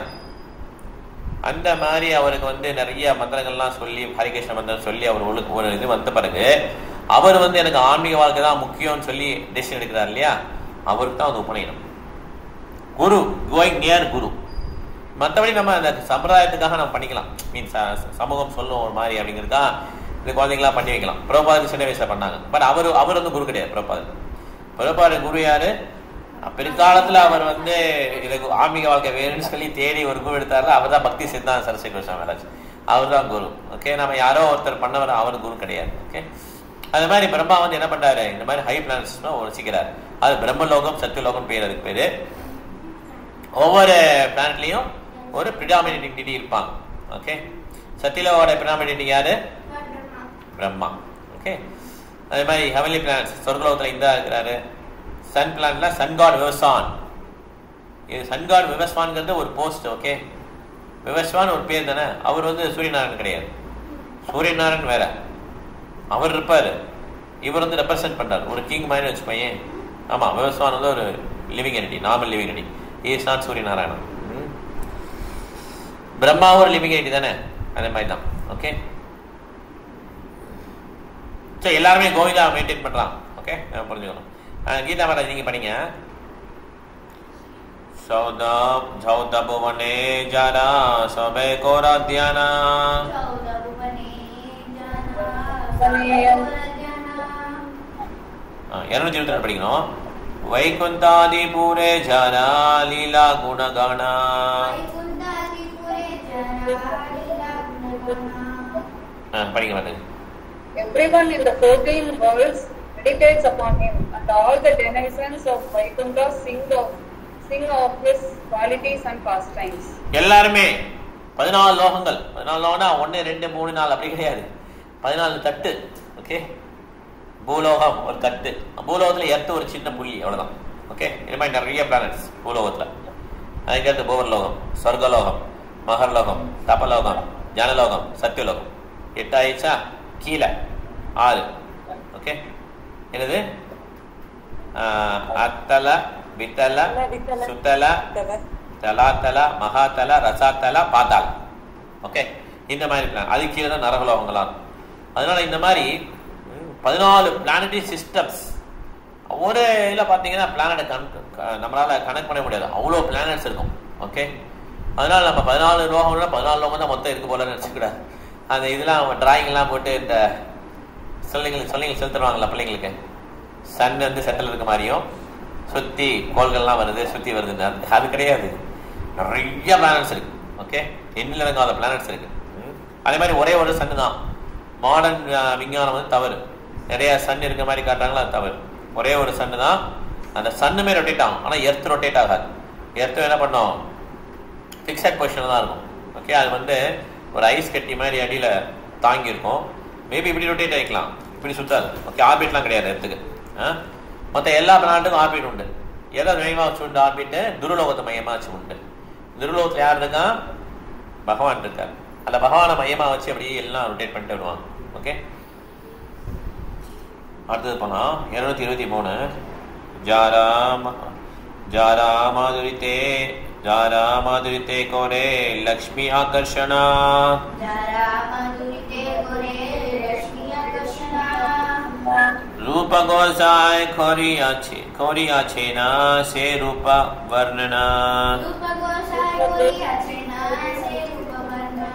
Speaker 1: அந்த மாதிரி அவருக்கு வந்து நிறைய மந்திரங்கள்லாம் சொல்லி ஹரிகிருஷ்ண மந்திரம் சொல்லி அவர் ஒழுக்கு ஒரு இது வந்த பிறகு அவர் வந்து எனக்கு ஆன்மீக வாழ்க்கை தான் முக்கியம்னு சொல்லி டெசிஷன் எடுக்கிறார் இல்லையா அவருக்கு தான் அது உபநயனம் குரு கோயிங் நியர் குரு மற்றபடி நம்ம அந்த சம்பிரதாயத்துக்காக நம்ம பண்ணிக்கலாம் மீன் சமூகம் சொல்லும் ஒரு மாதிரி அப்படிங்கிறதுக்கா இந்த குழந்தைங்களாம் பண்ணி வைக்கலாம் புரோபாதர் சின்ன வயசுல பண்ணாங்க பட் அவர் அவர் வந்து குரு கிடையாது புரோபாதர் புரோபாதர் குரு யாரு பிற்காலத்துல அவர் வந்து இதுக்கு ஆன்மீக வாழ்க்கை வேணும்னு சொல்லி தேடி ஒரு குரு எடுத்தாரு அவர் தான் பக்தி சித்தாந்த சரஸ்வதி கோஸ்வாமி மகாராஜ் அவர் தான் குரு ஓகே நம்ம யாரோ ஒருத்தர் பண்ணவர் அவர் குரு கிடையாது ஓகே அது மாதிரி பிரம்மா வந்து என்ன பண்றாரு இந்த மாதிரி ஹை பிளான்ஸ் வச்சுக்கிறார் அது பிரம்மலோகம் சத்தியலோகம் பேர் அதுக்கு பேரு ஒவ்வொரு பிளானட்லயும் ஒரு பிரிடாமினேட்டிங் டிடி இருப்பாங்க ஓகே சத்தியலோகோட பிரிடாமினேட்டிங் யாரு பிரம்மா ஓகே அதே மாதிரி ஹெவன்லி பிளானட்ஸ் சொர்க்கலோகத்துல இந்தா இருக்கிறாரு சன் பிளான்ல சன் காட் விவசான் இது சன் காட் விவஸ்வான்ங்கிறது ஒரு போஸ்ட் ஓகே விவஸ்வான் ஒரு பேர் தானே அவர் வந்து சூரியநாராயணன் கிடையாது சூரியநாராயணன் வேற அவர் இருப்பாரு இவர் வந்து ரெப்ரசென்ட் பண்றாரு ஒரு கிங் மாதிரி வச்சுக்கோங்க ஆமா விவஸ்வான் வந்து ஒரு living entity normal living entity is not Suryanarayanan ம். பிரம்மா ஒரு லிவிங் எனிட்டி தானே அதே மாதிரி தான் ஓகே சரி எல்லாருமே கோவிந்தா மெயின்டைன் பண்றான் ஓகே புரிஞ்சுக்கணும் அஹ் கீதா மகாராஜ் நீங்க படிங்க சௌதம் சௌத புவனே ஜானா சபை கோராத்யானா இருநூத்தி இருபத்தி ரெண்டு படிக்கணும் வைகுந்தாதி பூரே ஜானா லீலா குணகானா அஹ் படிங்க மாட்டேங்க
Speaker 5: Everyone in the 14 worlds meditates upon him, and all the denizens of Vaikuntha sing of, sing of his qualities and pastimes.
Speaker 1: எல்லாருமே பதினாலு லோகங்கள் பதினாலு லோகம்னா ஒன்று ரெண்டு மூணு நாலு அப்படி கிடையாது பதினாலு தட்டு ஓகே பூலோகம் ஒரு தட்டு பூலோகத்தில் எர்த்து ஒரு சின்ன புள்ளி அவ்வளவுதான் ஓகே இது மாதிரி நிறைய பிளானட்ஸ் பூலோகத்தில் அதுக்கடுத்து பூவர்லோகம் சொர்க்கலோகம் மகர்லோகம் தபலோகம் ஜனலோகம் சத்தியலோகம் எட்டு ஆயிடுச்சா கீழே ஆறு ஓகே என்னது ஆஹ், அத்தல வித்தல
Speaker 2: வித்தல,
Speaker 1: சுத்தல தலாத்தல மகாத்தல ரசாத்தல பாத்தால ஓகே இந்த மாதிரி பிளான் அது கீழே தான் நரகலோகங்களாம் அதனால இந்த மாதிரி ம், பதினாலு பிளானட்டரி சிஸ்டம்ஸ் ஒரு இதில் பார்த்தீங்கன்னா பிளானட்டை கணக்கு க- நம்மளால கனெக்ட் பண்ண முடியாது அவ்வளோ பிளானட்ஸ் இருக்கும் ஓகே அதனால நம்ம பதினாலு லோகம்னா பதினாலு லோகம் தான் மொத்தம் இருக்கு போல நினச்சிக்கூடாது அந்த இதெல்லாம் டிராயிங்லாம் போட்டு இந்த சொல்லிங்களுக்கு சொல்லிங்க செலுத்துருவாங்களா பிள்ளைங்களுக்கு சன் வந்து செட்டில் இருக்க மாதிரியும் சுத்தி கோள்கள்லாம் வருது சுத்தி வருது அது- அது கிடையாது நிறைய பிளானட்ஸ் இருக்கு ஓகே எண்ணில் இறங்காத பிளானட்ஸ் இருக்கு ம். அதே மாதிரி ஒரே ஒரு சன்னு தான் மாடர்ன் விஞ்ஞானம் வந்து தவறு நிறைய சன் இருக்க மாதிரி காட்டுறாங்களா அது தவறு ஒரே ஒரு சன்னு தான் அந்த சன்னுமே ரொட்டேட் ஆகும் ஆனால் எர்த் ரொட்டேட் ஆகாது எர்த்து என்ன பண்ணும் ஃபிக்ஸட் பொசிஷனில் தான் இருக்கும் ஓகே அது வந்து ஒரு ஐஸ் கட்டி மாதிரி அடியில் தாங்கி இருக்கும் மேபி இப்படி ரொட்டேட் ஆகிக்கலாம் இப்படி சுத்தாது ஓகே ஆர்பிட்லாம் கிடையாது இடத்துக்கு மற்ற எல்லா பிளானட்டுக்கும் ஆர்பிட் உண்டு எதை மையமாக வச்சு உண்டு ஆர்பிட்டு துருலோகத்தை மையமாக வச்சு உண்டு துருலோகத்தில் யார் இருக்கா பகவான் இருக்கார் அந்த பகவானை மையமாக வச்சு அப்படியே எல்லாம் ரொட்டேட் பண்ணிட்டு வருவாங்க ஓகே அடுத்தது போனால் இருநூத்தி இருபத்தி மூணு ஜாராம ஜாராமாதுரித்தே ஜாராமாதுரித்தே கோரே லக்ஷ்மி ஆகர்ஷணா
Speaker 4: जरा मधुरिते गोरे रश्मि आकर्षणा
Speaker 1: रूप गोसाय खोरी आछे खोरी आछे ना से रूप वर्णना
Speaker 4: रूप गोसाई गोरी आचरणा से रूपवर्णा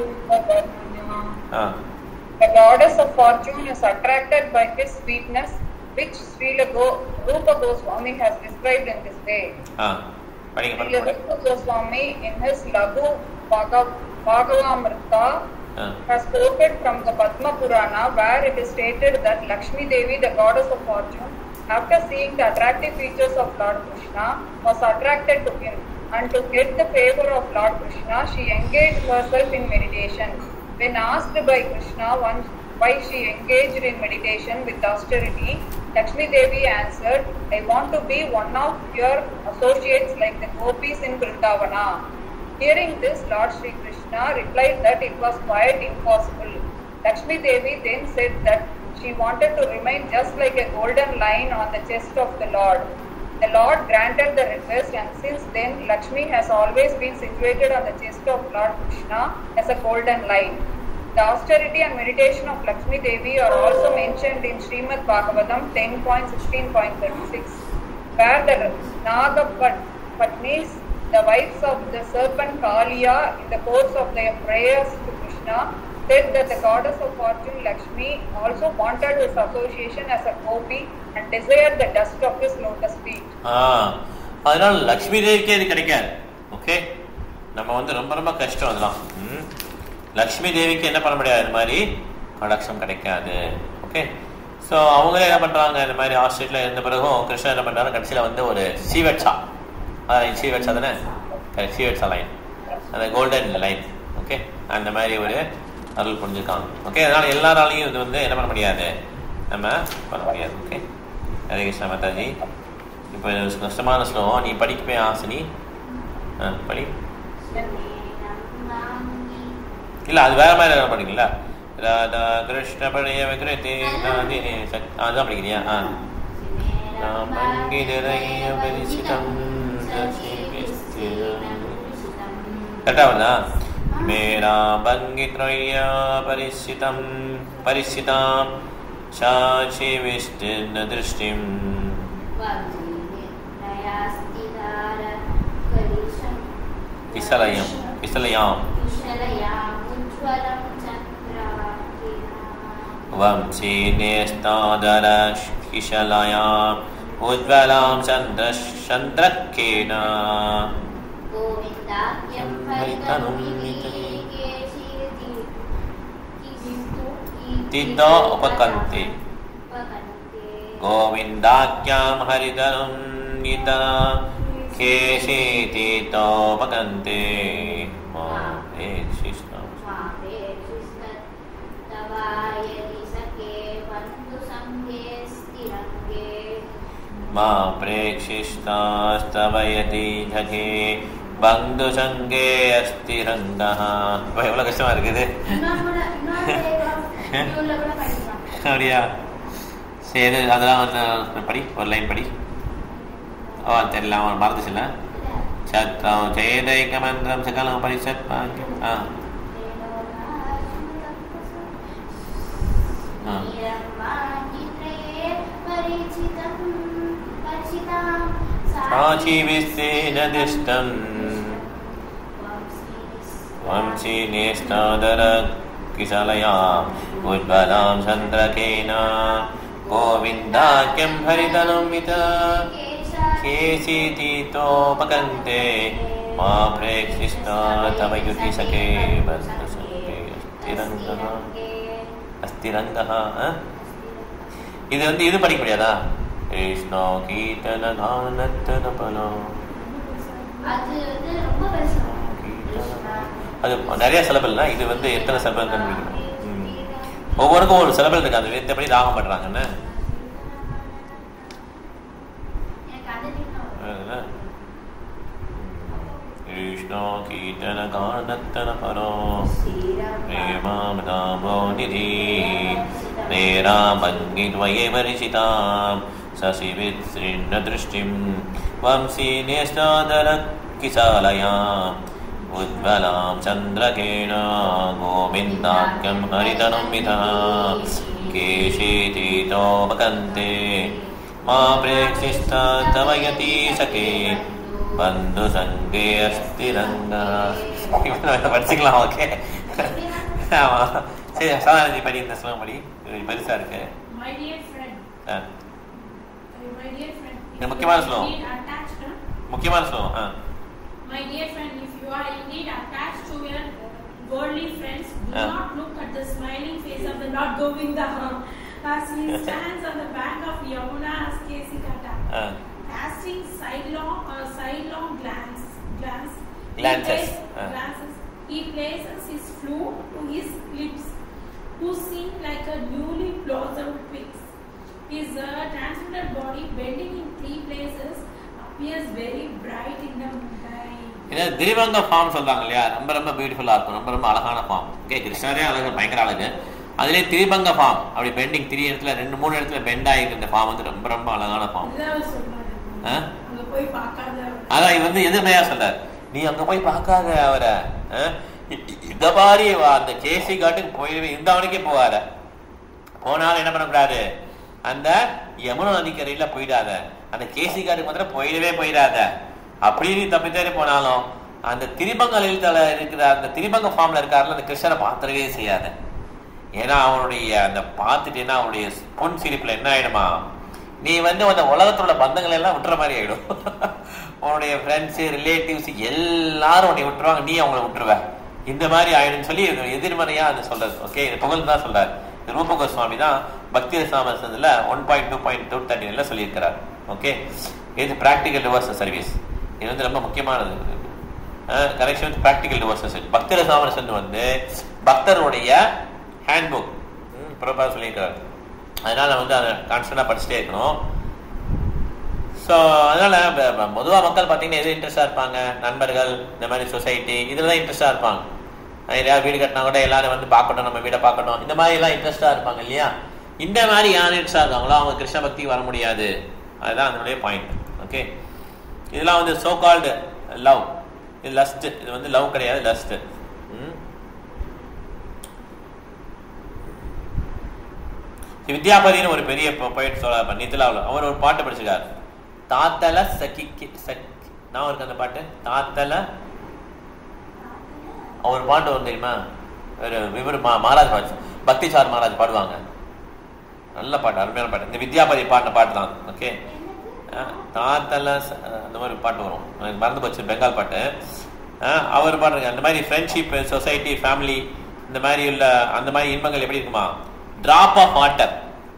Speaker 1: हाँ
Speaker 5: The goddess of fortune is attracted by his sweetness, which Srila Go- Rupa Goswami has described in this way.
Speaker 1: हाँ படிங்க
Speaker 5: Srila
Speaker 1: படிங்க
Speaker 5: Rupa Goswami in his Laghu Bhagav- Bhagavamrita
Speaker 1: हाँ
Speaker 5: has quoted from the Padma Purana where it is stated that Lakshmi Devi, the goddess of fortune, after seeing the attractive features of Lord Krishna, was attracted to him. And to get the favor of Lord Krishna, she engaged herself in meditation. When asked by Krishna once why she engaged in meditation with austerity, Lakshmi Devi answered, I want to be one of your associates like the gopis in Vrindavana. Hearing this, Lord Sri Krishna replied that it was quite impossible. Lakshmi Devi then said that she wanted to remain just like a golden line on the chest of the Lord. The Lord granted the request, and since then, Lakshmi has always been situated on the chest of Lord Krishna as a golden line. The austerity and meditation of Lakshmi Devi are also mentioned in Srimad Bhagavatam 10.16.36, where the Naga Pat- Patnis, the wives of the serpent Kaliya, in the course of their prayers to Krishna, said that the goddess of fortune Lakshmi also wanted his association as a gopi and desired the dust of his lotus feet.
Speaker 1: ஆ அதனால லக்ஷ்மி தேவிக்கே இது கிடைக்காது okay நம்ம வந்து ரொம்ப ரொம்ப கஷ்டம் அதெல்லாம் ம். லக்ஷ்மி தேவிக்கு என்ன பண்ண முடியாது இந்த மாதிரி கடாட்சம் கிடைக்காது ஓகே ஸோ அவங்களே என்ன பண்ணுறாங்க இந்த மாதிரி ஆஸ்திரேலியா இருந்த பிறகும் கிருஷ்ணன் என்ன பண்ணுறாங்க கடைசியில் வந்து ஒரு சீவெட்ஸா அதான் சீவெட்ஸா தானே கரெக்ட் சீவெட்ஸா லைன் அந்த கோல்டன் லைன் ஓகே அந்த மாதிரி ஒரு அருள் புரிஞ்சுருக்காங்க ஓகே அதனால எல்லாராலையும் இது வந்து என்ன பண்ண முடியாது நம்ம பண்ண முடியாது ஓகே ஹரே கிருஷ்ணா மாதாஜி இப்போ இது கஷ்டமான ஸ்லோகம் நீ படிக்கவே ஆசினி ஆ படி இல்லை அது வேற மாதிரி எதாவது படிக்கல ராதா கிருஷ்ண பழைய விகிருதி நாதினி சக் அதுதான் படிக்கிறியா ஆ ராமங்கிதரைய பரிசிதம் கரெக்டாக வருதா மேரா பங்கித்ரய பரிசிதம் பரிசிதாம் சாட்சி விஷ்டிர்ன திருஷ்டிம் கிசலயம் கிசலயாம் वंशी नेस्तादरशिशलयाम् उज्ज्वलां चन्द्र चन्द्रकेन तितो उपकन्ति गोविन्दाख्यां हरितरं निता केशीतितोपकन्ते मा हे कृष्ण मा प्रेक्षिष्टास्तव यदि झगे பந்துசங்கே அஸ்தி ரங்கः இப்போ எவ்வளோ கஷ்டமா இருக்குது அப்படியா சரி அதெல்லாம் வந்து படி ஒரு லைன் படி ஓ தெரியல அவன் மறந்துச்சுல சத்ரம் ஜெயதைக மந்திரம் சகலம் பரிசத் ஆ साचीविस्तेन दिष्टम् वंशी नेष्टादर किशलयाम् उज्ज्वलां चन्द्रकेन गोविन्दाख्यं हरितनुमित केचितीतोपकन्ते मा प्रेक्षिष्टा तव युतिसखे बन्धुसखे अस्थिरङ्गः अस्थिरङ्गः अ? இது வந்து இது படிக்க முடியாதா கிருஷ்ணா கீர்த்தன கானத்தனபலோ
Speaker 4: அது வந்து ரொம்ப பெருசு
Speaker 1: அது நிறைய சிலபல்னா இது வந்து எத்தனை சிலபல் கண்டுபிடிக்கணும் ம். ஒவ்வொருக்கும் ஒரு சிலபல் இருக்கு அது எத்தபடி ராகம் பண்றாங்கன்னு
Speaker 4: எனக்கு அது தெரியும்.
Speaker 1: அதுல, कृष्णो कीर्तनगानत्तनपरो प्रेमामदाभो निधि नेरामग्निद्वये परिचितां शशिवित्सृण्णदृष्टिं वंशीनेष्टादरकिशालयाम् उज्ज्वलां चन्द्रकेण गोविन्दाख्यं हरितनं विधा केशीतीतो वकन्ते मा प्रेक्षिष्टा तव यतीशके பந்துசங்கே அஸ்திரங்கா படிச்சுக்கலாம் ஓகே ஆமா சரி சாதாரணி படி இந்த ஸ்லோகம் படி இது பெருசா இருக்கு
Speaker 6: My dear friend,
Speaker 1: ah,
Speaker 6: uh, my dear friend,
Speaker 1: இந்த
Speaker 6: if
Speaker 1: முக்கியமான
Speaker 6: you are
Speaker 1: ஸ்லோகம்.
Speaker 6: indeed attached, huh?
Speaker 1: முக்கியமான ஸ்லோகம் ஆ
Speaker 6: my dear friend, if you are indeed attached to your worldly friends, do
Speaker 1: Yeah.
Speaker 6: not look at the smiling face of the Lord Govinda as he stands on the bank of Yamuna as Kesikata,
Speaker 1: ah
Speaker 6: casting sidelong or sidelong glance, glance. he
Speaker 1: Glances,
Speaker 6: places-
Speaker 1: uh.
Speaker 6: glances. He places his flute to his lips, who seem like a newly blossomed twigs. His uh, transmitted body, bending in three places, appears very bright in the moonlight.
Speaker 1: இது திரிவங்க form சொல்றாங்க இல்லையா ரொம்ப ரொம்ப பியூட்டிஃபுல்லா இருக்கும் ரொம்ப ரொம்ப அழகான ஃபார்ம் ஓகே கிருஷ்ணரே அழகு பயங்கர அழகு அதுலேயே திரிபங்க ஃபார்ம் அப்படி பெண்டிங் த்ரீ இடத்துல ரெண்டு மூணு இடத்துல பெண்ட் ஆகிருக்கு இந்த ஃபார்ம் வந்து ரொம்ப ரொம்ப அழகான ஃபார்ம்
Speaker 6: இதுதான் அவர் சொல்றாரு.
Speaker 1: ஆ?
Speaker 6: அங்க போய் பார்க்காத அவர்.
Speaker 1: அதான் இது வந்து எதிர்மையா சொல்றார் நீ அங்க போய் பார்க்காத அவரை ஆ? இ- இ- இந்த மாதிரி வா- அந்த கேசி காட்டுக்கு போயிடுவே இந்த அவனுக்கே போகாத போனாலும் என்ன பண்ணக்கூடாது அந்த யமுனா நதிக்கரையில போயிடாத அந்த கேசி காட்டுக்கு மாத்திரம் போயிடவே போயிடாத அப்படி நீ தப்பி தேடி போனாலும் அந்த திரிபங்க எழுத்துல இருக்கிற அந்த திரிபங்க ஃபார்ம்ல இருக்காருல அந்த கிருஷ்ணரை பாத்திரவே செய்யாத ஏன்னா அவனுடைய அந்த பார்த்துட்டேன்னா அவனுடைய பொன் சிரிப்புல என்ன ஆயிடுமா நீ வந்து அந்த உலகத்தோட பந்தங்கள் எல்லாம் விட்டுற மாதிரி ஆயிடும் உன்னுடைய ஃப்ரெண்ட்ஸு ரிலேட்டிவ்ஸ் எல்லாரும் உன்னை விட்டுருவாங்க நீ அவங்கள விட்டுருவ இந்த மாதிரி ஆயிடும்னு சொல்லி இது எதிர்மறையா அது சொல்றது ஓகே இது புகழ் தான் சொல்றாரு இது ரூப கோஸ்வாமி தான் பக்தி ரசாமசத்துல one point two point two தேர்ட்டின்ல சொல்லியிருக்கிறார் ஓகே இது ப்ராக்டிக்கல் டிவோர்ஸ் சர்வீஸ் இது வந்து ரொம்ப முக்கியமானது கனெக்ஷன் வித் ப்ராக்டிக்கல் டிவோர்ஸ் பக்தி ரசாமரசன் வந்து பக்தருடைய ஹேண்ட்புக் ப்ரோபா சொல்லியிருக்கிறார் அதனால வந்து அதை கான்ஸ்டன்டாக படிச்சுட்டே இருக்கணும் ஸோ அதனால பொதுவாக மக்கள் பார்த்தீங்கன்னா எது இன்ட்ரெஸ்டாக இருப்பாங்க நண்பர்கள் இந்த மாதிரி சொசைட்டி இதில் தான் இன்ட்ரெஸ்டாக இருப்பாங்க யாராவது வீடு கட்டினா கூட எல்லாரும் வந்து பார்க்கணும் நம்ம வீடை பார்க்கணும் இந்த மாதிரி எல்லாம் இன்ட்ரெஸ்டாக இருப்பாங்க இல்லையா இந்த மாதிரி யார் இன்ட்ரெஸ்டாக இருக்காங்களோ அவங்க கிருஷ்ண பக்திக்கு வர முடியாது அதுதான் அதனுடைய பாயிண்ட் ஓகே இதெல்லாம் வந்து சோ கால்டு லவ் இது லஸ்ட் இது வந்து லவ் கிடையாது லஸ்ட் வித்யாபதினு ஒரு பெரிய போயிட்டு சொல்ல நித்திலாவில் அவர் ஒரு பாட்டு படிச்சிருக்காரு தாத்தல சகிக்கு சக் நான் இருக்கு அந்த பாட்டு தாத்தல அவர் பாட்டு வரும் தெரியுமா ஒரு விவர் மா மகாராஜ் பாட்டு பக்தி சார் மகாராஜ் பாடுவாங்க நல்ல பாட்டு அருமையான பாட்டு இந்த வித்யாபதி பாடின பாட்டு தான் ஓகே தாத்தல ச- அந்த மாதிரி பாட்டு வரும் எனக்கு மறந்து போச்சு பெங்கால் பாட்டு அஹ் அவர் பாடுறாங்க அந்த மாதிரி ஃப்ரெண்ட்ஷிப் சொசைட்டி ஃபேமிலி இந்த மாதிரி உள்ள அந்த மாதிரி இன்பங்கள் எப்படி இருக்குமா டிராப் ஆஃப் வாட்டர்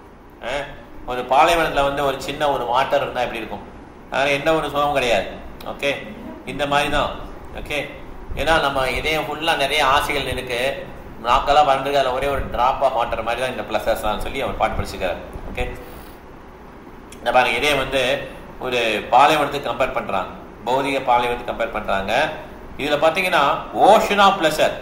Speaker 1: ஒரு பாலைவனத்தில் வந்து ஒரு சின்ன ஒரு வாட்டர் இருந்தால் எப்படி இருக்கும் அதனால் எந்த ஒரு சுகமும் கிடையாது ஓகே இந்த மாதிரி தான் ஓகே ஏன்னா நம்ம இதயம் ஃபுல்லாக நிறைய ஆசைகள் இருக்கு நாக்கெல்லாம் வந்திருக்கு அதில் ஒரே ஒரு டிராப் ஆஃப் வாட்டர் மாதிரி தான் இந்த ப்ளஸஸ்லாம் சொல்லி அவர் பாட்டு படிச்சுக்கிறார் ஓகே இந்த பாருங்க இதே வந்து ஒரு பாலைவனத்துக்கு கம்பேர் பண்றாங்க பௌதிக பாலைவனத்துக்கு கம்பேர் பண்றாங்க இதுல பாத்தீங்கன்னா ஓஷன் ஆஃப் பிளஸர்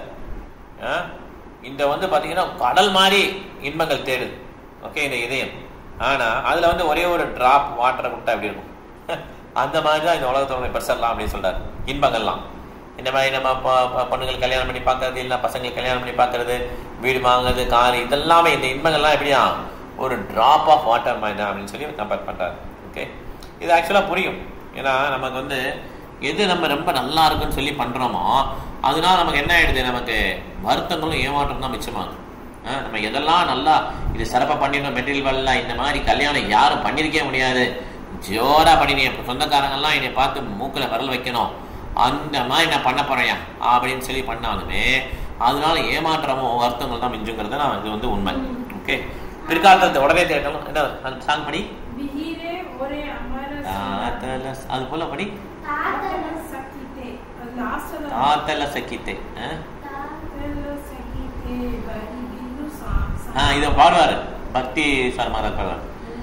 Speaker 1: இந்த வந்து பாத்தீங்கன்னா கடல் மாதிரி இன்பங்கள் தேடுது ஓகே இந்த இதயம் ஆனா அதுல வந்து ஒரே ஒரு டிராப் வாட்டரை விட்டா எப்படி இருக்கும் அந்த மாதிரி தான் இந்த உலகத்தோட பெருசெல்லாம் அப்படின்னு சொல்றாரு இன்பங்கள்லாம் இந்த மாதிரி நம்ம ப- ப- பொண்ணுங்கள் கல்யாணம் பண்ணி பார்க்கறது இல்லை பசங்கள் கல்யாணம் பண்ணி பார்க்கறது வீடு வாங்குறது கார் இதெல்லாமே இந்த இன்பங்கள்லாம் எப்படியா ஒரு டிராப் ஆஃப் வாட்டர் மாதிரி தான் அப்படின்னு சொல்லி கம்பேர் பண்றாரு ஓகே இது ஆக்சுவலாக புரியும் ஏன்னா நமக்கு வந்து எது நம்ம ரொம்ப நல்லா இருக்குன்னு சொல்லி பண்றோமோ அதனால நமக்கு என்ன ஆயிடுது நமக்கு வருத்தங்களும் ஏமாற்றம் தான் மிச்சமாகுது ஆ, நம்ம எதெல்லாம் நல்லா இது சிறப்பாக பண்ணிடணும் மெட்டீரியல் வரல இந்த மாதிரி கல்யாணம் யாரும் பண்ணியிருக்கவே முடியாது ஜோரா பண்ணினே சொந்தக்காரங்கெல்லாம் என்னை பார்த்து மூக்கில் விரல் வைக்கணும் அந்த மாதிரி நான் பண்ண போறேன் அப்படின்னு சொல்லி பண்ணாலுமே அதனால ஏமாற்றமும் வருத்தங்கள் தான் மிஞ்சுங்கிறது நான் இது வந்து உண்மை ஓகே பிற்காலத்தை உடனே தேட்டணும் என்ன அந்த சாங் படி
Speaker 6: Vihire ore amara
Speaker 1: தாத்தல அது போல படி
Speaker 6: Tatala sakite. அது last ல
Speaker 1: தாத்தல சக்கித்தே ஆ?
Speaker 6: Tatala sakite bari bindu sa-
Speaker 1: ஆ இதை பாடுவாரு பக்தி சர்மாரா பாடுவார்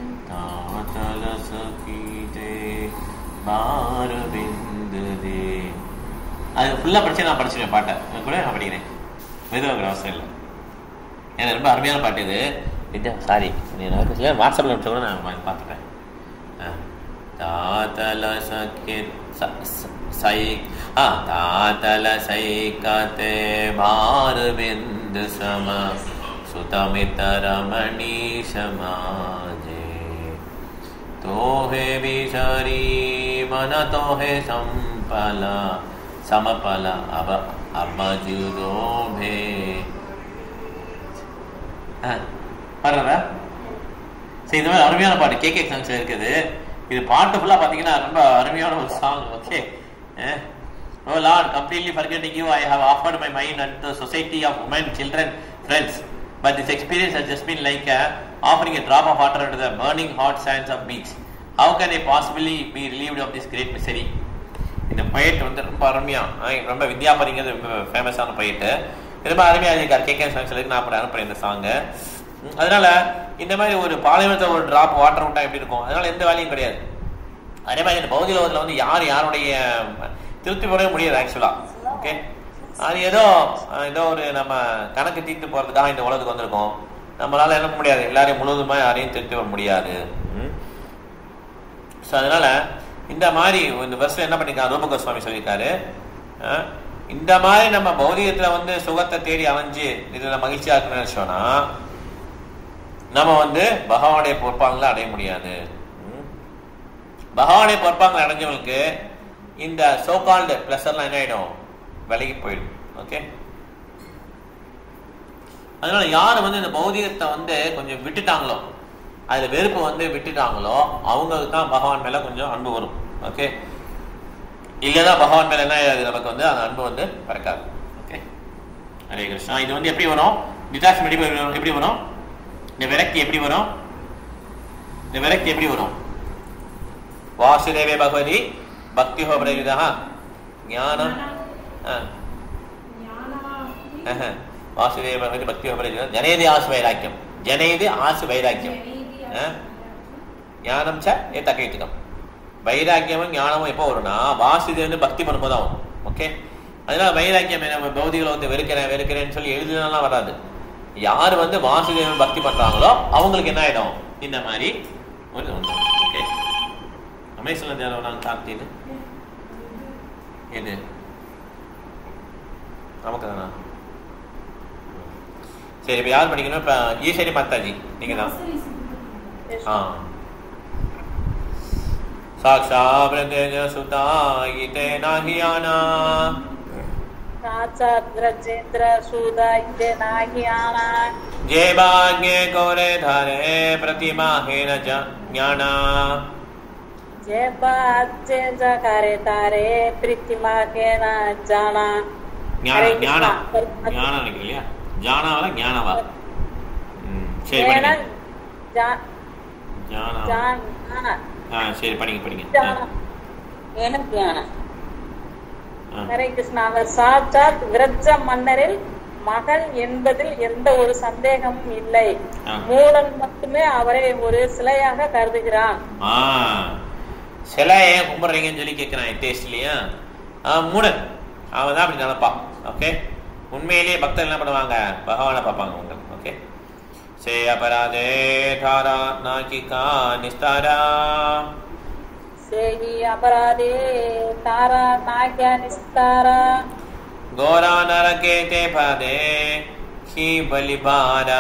Speaker 1: தாத்தல சக்கித்தே பாரு பிந்து தே அது ஃபுல்லாக படிச்சு நான் படிச்சிருக்கேன் பாட்டை இது கூட நான் படிக்கிறேன் மெதுவாக அவசரம் இல்லை எனக்கு ரொம்ப அருமையான பாட்டு இது வித்யா சாரி நீ வாட்ஸ்அப்பில் அனுப்பிச்ச கூட நான் வா- பார்த்துட்டேன் ஆ. தாத்தல சக்கி ச- ச- சை ஆ தாத்தல சைகते भार बिंद सम सुतमित रमणी समाजे तोहे विचारी मन तोहे संपल समपल अब अबजुदो भे பாடுறதா சரி இந்த மாதிரி அருமையான பாட்டு கேகே சாங்ஸ்ல இருக்குது இது பாட்டு ஃபுல்லா பாத்தீங்கன்னா ரொம்ப அருமையான ஒரு song okay oh lord completely forgetting you i have offered my mind unto the society of women children friends but this experience has just been like a, offering a drop of water into the burning hot sands of beach how can i possibly be relieved of this great misery இந்த பயிட்டு வந்து ரொம்ப அருமையா ஆஹ் ரொம்ப வித்யாபரிங்கிறது ரொம்ப ஃபேமஸான பயிட்டு ரொம்ப அருமையா இருக்கார் கே கே சாங்ஸ்ல நான் அப்புறம் அனுப்புறேன் இந்த சாங்கு அதனால இந்த மாதிரி ஒரு பாலைவனத்தை ஒரு டிராப் வாட்டர் விட்டா எப்படி இருக்கும் அதனால எந்த வேலையும் கிடையாது அதே மாதிரி இந்த பௌதிக உலகத்துல வந்து யார் யாருடைய திருப்தி பெறவே முடியாது ஆக்சுவலா ஓகே அது ஏதோ அஹ், ஏதோ ஒரு நம்ம கணக்கு தீர்த்து போறதுக்காக இந்த உலகத்துக்கு வந்திருக்கோம் நம்மளால என்ன பண்ண முடியாது எல்லாரையும் முழுவதுமா யாரையும் திருப்தி வர முடியாது ஸோ அதனால இந்த மாதிரி இந்த வருஷம் என்ன பண்ணிருக்காங்க ரூப கோஸ்வாமி சொல்லியிருக்காரு அஹ், இந்த மாதிரி நம்ம பௌதிகத்துல வந்து சுகத்தை தேடி அலைஞ்சு இதுல மகிழ்ச்சியா இருக்குன்னு நினைச்சோம்னா நம்ம வந்து பகவானுடைய பொறுப்பாங்களை அடைய முடியாது ம். பகவானுடைய பொறுப்பாங்களை அடைஞ்சவங்களுக்கு இந்த சோகால்டு பிளஸர்லாம் என்ன ஆயிடும் விலகி போயிடும் ஓகே அதனால யார் வந்து இந்த பௌதிகத்தை வந்து கொஞ்சம் விட்டுட்டாங்களோ அதுல வெறுப்பு வந்து விட்டுட்டாங்களோ அவங்களுக்கு தான் பகவான் மேல கொஞ்சம் அன்பு வரும் ஓகே இல்லைன்னா பகவான் மேல என்ன ஆகாது நமக்கு வந்து அந்த அன்பு வந்து பிறக்காது ஓகே ஹரே கிருஷ்ணா இது வந்து எப்படி வரும் டிட்டாச்மெண்ட் எப்படி வரும் எப்படி வரும் இந்த விரக்தி எப்படி வரும் இந்த விரக்தி எப்படி வரும் வாசுதேவே பகவதி பக்தி ஹோ பிரயுதா ஞானம் ஆ, ஆஹா. வாசுதேவ பகவதி பக்தி ஹோ பிரயுதா ஜனேதி ஆசு வைராக்கியம் ஜனேதி ஆசு வைராக்கியம் ஆ? ஞானம் ச ஏ தகைத்துக்கம் வைராக்கியமும் ஞானமும் எப்போ வரும்னா வாசுதேவன் பக்தி பண்ணும்போது தான் வரும் ஓகே அதனால வைராக்கியம் என்ன பௌதிகளை வந்து வெறுக்கிறேன் வெறுக்கிறேன்னு சொல்லி எழுதுனாலாம் வராது யார் வந்து வாசுதேவன் பக்தி பண்றாங்களோ அவங்களுக்கு என்ன ஆயிடும் இந்த மாதிரி ஒரு ஓகே அமேசான் தேவன் நான் கார்த்தின்னு எது நமக்கு தானா சரி இப்போ யார் படிக்கணும் இப்போ ஈஸ்வரி மாதாஜி நீங்க தான் ஆ சாட்சாபிரதேஜ சுதா கீதே நாஹியானா
Speaker 3: साक्षात् ब्रजेन्द्र सुदा इते नाहियाना
Speaker 1: जे भाग्ये कोरे धरे प्रतिमा हेन ज ज्ञाना
Speaker 3: जे बाचे जकारे तारे प्रीतिमा के ना जाना
Speaker 1: ஞான
Speaker 3: ஹரே
Speaker 1: ஞானா
Speaker 3: கிருஷ்ணா.
Speaker 1: ஞானம் நினைக்கிறேன் இல்லையா ஞானாவா ஞானவா ம், சரி
Speaker 3: ஏனா
Speaker 1: படிங்க
Speaker 3: ஜா-
Speaker 1: ஞானா
Speaker 3: ஜான
Speaker 1: ஆ சரி படிங்க படிங்க ஆ,
Speaker 3: ஜான ஏன ஞான
Speaker 1: ஆ.
Speaker 3: ஹரே கிருஷ்ணா அவர் சாட்சாத் விரஜ மன்னரில் மகன் என்பதில் எந்த ஒரு சந்தேகமும் இல்லை
Speaker 1: ஆ.
Speaker 3: மூலன் மட்டுமே அவரை ஒரு சிலையாக கருதுகிறான்
Speaker 1: ஆ சிலை ஏன் கும்பிட்றீங்கன்னு சொல்லி கேட்குறான் டேஸ்ட் இல்லையா ஆ மூடன் அவன் தான் அப்படி நினைப்பான் ஓகே உண்மையிலேயே பக்தர் என்ன பண்ணுவாங்க பகவானை பார்ப்பாங்க உங்க ஓகே சே அபராதே தாரா நாக்கிகா நிஸ்தாரா
Speaker 3: சேகி அபராதே தாரா நாகியா நிஸ்தாரா
Speaker 1: கோரா நரகே தே பதே ஹி பலிபாரா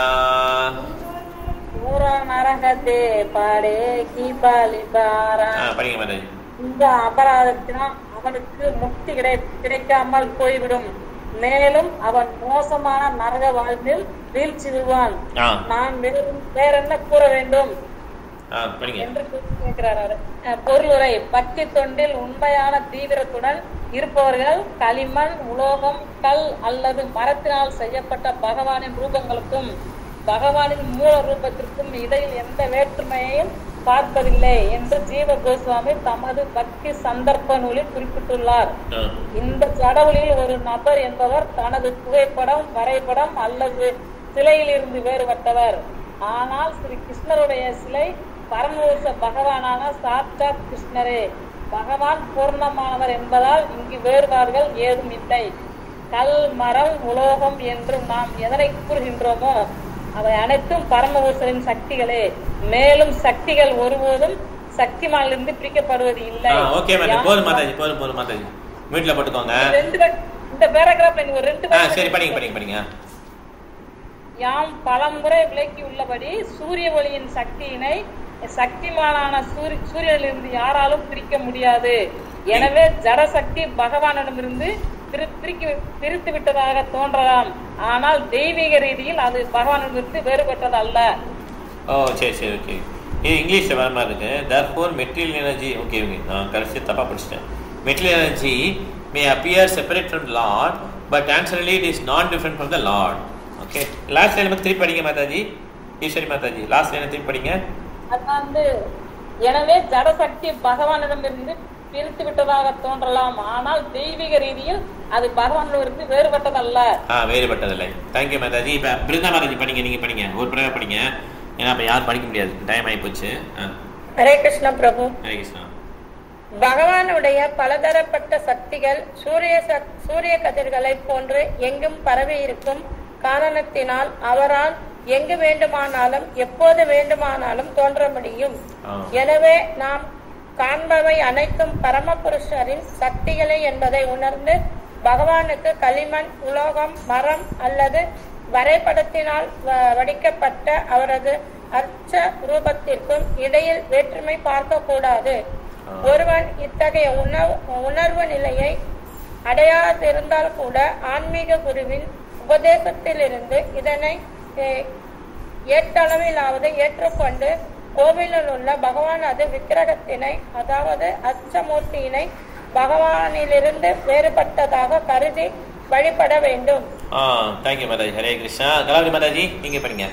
Speaker 3: ஊர நரகத்தே பாடே கீபாலி பாரா
Speaker 1: ஆ படிங்க மாதாஜி
Speaker 3: இந்த அபராதத்தினால் அவனுக்கு முக்தி கிடை கிடைக்காமல் போய்விடும் மேலும் அவன் மோசமான நரக வாழ்வில் வீழ்ச்சி விடுவான்
Speaker 1: ஆ
Speaker 3: நான் வேறு- வேற என்ன கூற வேண்டும்
Speaker 1: ஆ படிங்க
Speaker 3: என்று கேட்கிறார் அவரு. அஹ் பொருளுரை பக்தி தொண்டில் உண்மையான தீவிரத்துடன் இருப்பவர்கள் களிமண் உலோகம் கல் அல்லது மரத்தினால் செய்யப்பட்ட பகவானின் ரூபங்களுக்கும் பகவானின் மூல ரூபத்திற்கும் இடையில் எந்த வேற்றுமையையும் பார்ப்பதில்லை என்று ஜீவ கோஸ்வாமி தமது பக்தி சந்தர்ப்ப நூலில் குறிப்பிட்டுள்ளார்
Speaker 1: ஆ
Speaker 3: இந்த கடவுளில் ஒரு நபர் என்பவர் தனது புகைப்படம் வரைபடம் அல்லது சிலையில் இருந்து வேறுபட்டவர் ஆனால் ஸ்ரீ கிருஷ்ணருடைய சிலை பரமபுருஷ பகவானான சாட்சாத் கிருஷ்ணரே பகவான் பூர்ணமானவர் என்பதால் இங்கு வேறுபாடுகள் ஏதும் இல்லை கல் மரம் உலோகம் என்று நாம் எதனை கூறுகின்றோமோ அவை அனைத்தும் பரமபுருஷரின் சக்திகளே மேலும் சக்திகள் ஒருபோதும் சக்திமானிலிருந்து பிரிக்கப்படுவது இல்லை
Speaker 1: ஓகே மேடம் போதும் மாதாஜி போதும் போதும் மாதாஜி வீட்டுல போட்டுக்கோங்க
Speaker 3: ரெண்டு பே- இந்த பேராகிராஃப்ல நீங்க ஒரு ரெண்டு
Speaker 1: ஆ
Speaker 3: பக்கம்
Speaker 1: சரி படிங்க படிங்க படிங்க
Speaker 3: யாம் பலமுறை விளக்கியுள்ளபடி சூரிய ஒளியின் சக்தியினை சக்திமானான சூரி- சூரியனிலிருந்து யாராலும் பிரிக்க முடியாது எனவே ஜடசக்தி பகவானிடமிருந்து பிரி- பிரிக்க- பிரித்து விட்டதாக தோன்றலாம் ஆனால் தெய்வீக ரீதியில் அது பகவானிடமிருந்து வேறுபட்டது அல்ல
Speaker 1: ஓ சரி சரி ஓகே இது இங்கிலீஷில் வர மாதிரி இருக்கு therefore material energy okay okay நான் கடைசி தப்பாக படிச்சிட்டேன் material energy may appear separate from lord but ஆன்சரலி it is not different from the lord okay last line திருப்பி படிங்க மாதாஜி ஈஸ்வரி மாதாஜி லாஸ்ட் லைனை திருப்பி படிங்க
Speaker 3: அது வந்து எனவே ஜடசக்தி பகவானிடமிருந்து பிரித்து விட்டதாக தோன்றலாம் ஆனால் தெய்வீக ரீதியில் அது பகவானிடமிருந்து வேறுபட்டதல்ல
Speaker 1: ஆ வேறுபட்டதில்லை தேங்க்யூ மாதாஜி இப்போ பிருந்தா மாதாஜி படிங்க நீங்கள் படிங்க ஒரு பிறகு படிங்க ஏன்னா இப்போ யாரும் படிக்க முடியாது டைம் ஆகி போச்சு ஆ
Speaker 7: ஹரே கிருஷ்ண பிரபு
Speaker 1: ஹரே கிருஷ்ணா
Speaker 7: பகவானுடைய பலதரப்பட்ட சக்திகள் சூரிய சக்- சூரிய கதிர்களைப் போன்று எங்கும் பரவி இருக்கும் காரணத்தினால் அவரால் எங்கு வேண்டுமானாலும் எப்போது வேண்டுமானாலும் தோன்ற முடியும்
Speaker 1: ஆ.
Speaker 7: எனவே நாம் காண்பவை அனைத்தும் பரமபுருஷரின் சக்திகளே என்பதை உணர்ந்து பகவானுக்கு களிமண் உலோகம் மரம் அல்லது வரைபடத்தினால் வ- வடிக்கப்பட்ட அவரது அர்ச்ச ரூபத்திற்கும் இடையில் வேற்றுமை பார்க்கக்கூடாது ஒருவன் இத்தகைய உணர்வு உணர்வு நிலையை அடையாதிருந்தால் கூட ஆன்மீக குருவின் உபதேசத்திலிருந்து இதனை eh, ஏற்றளவிலாவது ஏற்றுக்கொண்டு கோவிலில் உள்ள பகவானது விக்கிரகத்தினை அதாவது அச்சமூர்த்தியினை பகவானிலிருந்து வேறுபட்டதாக கருதி வழிபட வேண்டும்
Speaker 1: ஆ தேங்க்யூ மாதாஜி ஹரே கிருஷ்ணா கலாவதி மாதாஜி நீங்கள் படிங்க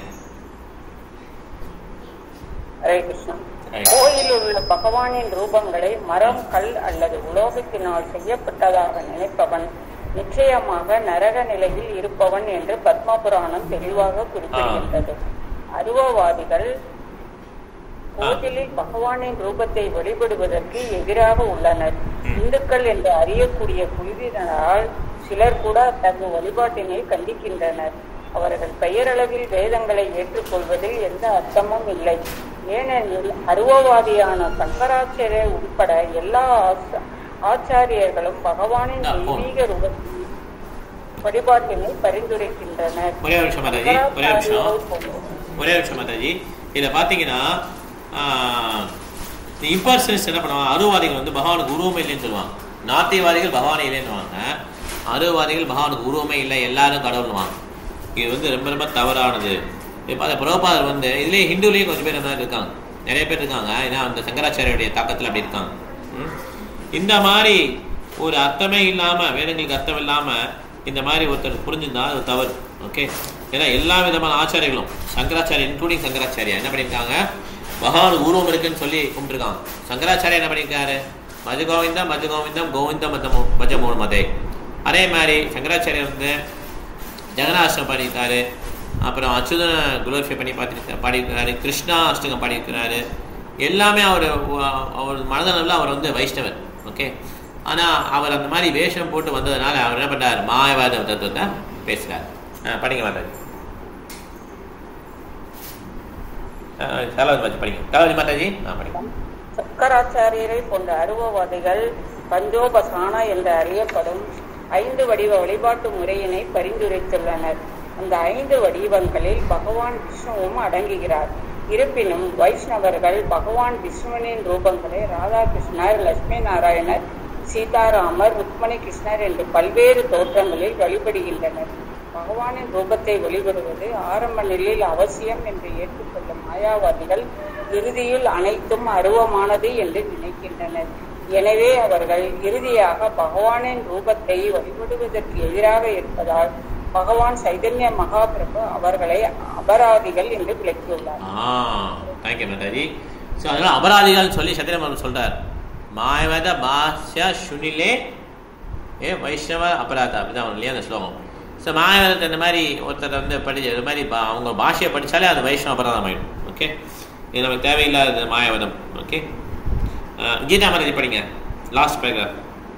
Speaker 2: ஹரே கிருஷ்ணா
Speaker 1: ஹரே
Speaker 2: கோயிலில் உள்ள பகவானின் ரூபங்களை மரம் கல் அல்லது உலோகத்தினால் செய்யப்பட்டதாக நினைப்பவன் நிச்சயமாக நரக நிலையில் இருப்பவன் என்று பத்ம புராணம் தெளிவாக குறிப்பிடுகின்றது அருவவாதிகள் கோவிலில் பகவானின் ரூபத்தை வழிபடுவதற்கு எதிராக உள்ளனர் இந்துக்கள் என்று அறியக்கூடிய குழுவினரால் சிலர் கூட தகு வழிபாட்டினை கண்டிக்கின்றனர் அவர்கள் பெயரளவில் வேதங்களை ஏற்றுக்கொள்வதில் எந்த அர்த்தமும் இல்லை ஏனெனில் அருவவாதியான சங்கராச்சாரியர் உட்பட எல்லா ஆச்ச- ஆச்சாரியர்களும் பகவானின்
Speaker 1: ஆ, போதும்.
Speaker 2: தெய்வீக ரூபத்தில் வழிபாட்டினை பரிந்துரைக்கின்றனர்
Speaker 1: ஒரே ஒரு நிமிஷம் மாதாஜி ஒரே ஒரு நிமிஷம்
Speaker 2: சங்கராச்சாரியரை போல
Speaker 1: ஒரே நிமிஷம் மாதாஜி இதில் பார்த்தீங்கன்னா இம்பர்சனிஸ்ட் என்ன பண்ணுவாங்க அருவாதிகள் வந்து பகவானுக்கு உருவமே இல்லைன்னு சொல்லுவாங்க நாத்தியவாதிகள் பகவானே இல்லைன்னுவாங்க அருவாதிகள் பகவானுக்கு உருவமே இல்லை எல்லாரும் கடவுள்வாங்க இது வந்து ரொம்ப ரொம்ப தவறானது இப்போ அந்த புரோபாதர் வந்து இதுலேயே ஹிந்துலேயும் கொஞ்சம் பேர் அந்த மாதிரி இருக்காங்க நிறைய பேர் இருக்காங்க ஏன்னா அந்த சங்கராச்சாரியுடைய தாக்கத்தில் அப்படி இருக்காங்க ம்? இந்த மாதிரி ஒரு அர்த்தமே இல்லாமல் வேதங்களுக்கு அர்த்தம் இல்லாமல் இந்த மாதிரி ஒருத்தர் புரிஞ்சிருந்தா அது தவறு ஓகே ஏன்னா எல்லா விதமான ஆச்சாரியர்களும் சங்கராச்சாரிய இன்க்ளூடிங் சங்கராச்சாரியா என்ன பண்ணியிருக்காங்க பகவான் உருவம் இருக்குன்னு சொல்லி கும்பிட்டுருக்காங்க சங்கராச்சாரியா என்ன பண்ணியிருக்காரு மஜ கோவிந்தம் மஜ கோவிந்தம் கோவிந்தம் மதமோ பஜமோ மதே அதே மாதிரி சங்கராச்சாரியர் வந்து ஜெகநாஷ்டம் பாடியிருக்காரு அப்புறம் அச்சுதன குலோஃபை பண்ணி பார்த்துருக்காரு பாடியிருக்கிறாரு கிருஷ்ணா அஷ்டகம் பாடியிருக்கிறாரு எல்லாமே அவர் அவர் மனதளவில் அவர் வந்து வைஷ்ணவர் ஓகே ஆனால் அவர் அந்த மாதிரி வேஷம் போட்டு வந்ததுனால அவர் என்ன பண்ணார் மாயவாத தத்துவத்தை பேசுகிறார் படிங்க மாதாஜி கலாவதி மாதாஜி படிங்க கலாவதி மாதாஜி ஆ படிங்க
Speaker 2: சக்கராச்சாரியரை போன்ற அருவவாதிகள் பஞ்சோபசான என்று அறியப்படும் ஐந்து வடிவ வழிபாட்டு முறையினை பரிந்துரைத்துள்ளனர் அந்த ஐந்து வடிவங்களில் பகவான் விஷ்ணுவும் அடங்குகிறார் இருப்பினும் வைஷ்ணவர்கள் பகவான் விஷ்ணுவினின் ரூபங்களை ராதாகிருஷ்ணர் லட்சுமி நாராயணர் சீதாராமர் ருக்மணி கிருஷ்ணர் என்று பல்வேறு தோற்றங்களில் வழிபடுகின்றனர் பகவானின் ரூபத்தை வழிபடுவது ஆரம்ப நிலையில் அவசியம் என்று ஏற்றுக்கொள்ளும் மாயாவாதிகள் இறுதியில் அனைத்தும் அருவமானது என்று நினைக்கின்றனர் எனவே அவர்கள் இறுதியாக பகவானின் ரூபத்தை வழிபடுவதற்கு எதிராக இருப்பதால் பகவான் சைதன்ய மகாபிரபு அவர்களை அபராதிகள் என்று விளக்கியுள்ளார்
Speaker 1: ஆ தேங்க்யூ மாதாஜி ஸோ அதெல்லாம் அபராதிகள்னு சொல்லி சத்தியமன் சொல்றார் மாயவத பாஷ்ய சுனிலே ஏ வைஷ்ணவ அபராதா அப்படிதான் வரும் இல்லையா அந்த ஸ்லோகம் ஸோ மாயவதத்தை இந்த மாதிரி ஒருத்தர் வந்து படிச்சு இது மாதிரி பா- அவங்க பாஷையை படித்தாலே அது வைஷ்ணவ அபராதம் ஆயிடும் ஓகே இது நமக்கு தேவையில்லாத மாயவதம் ஓகே கீதா மாதாஜி படிங்க last paragraph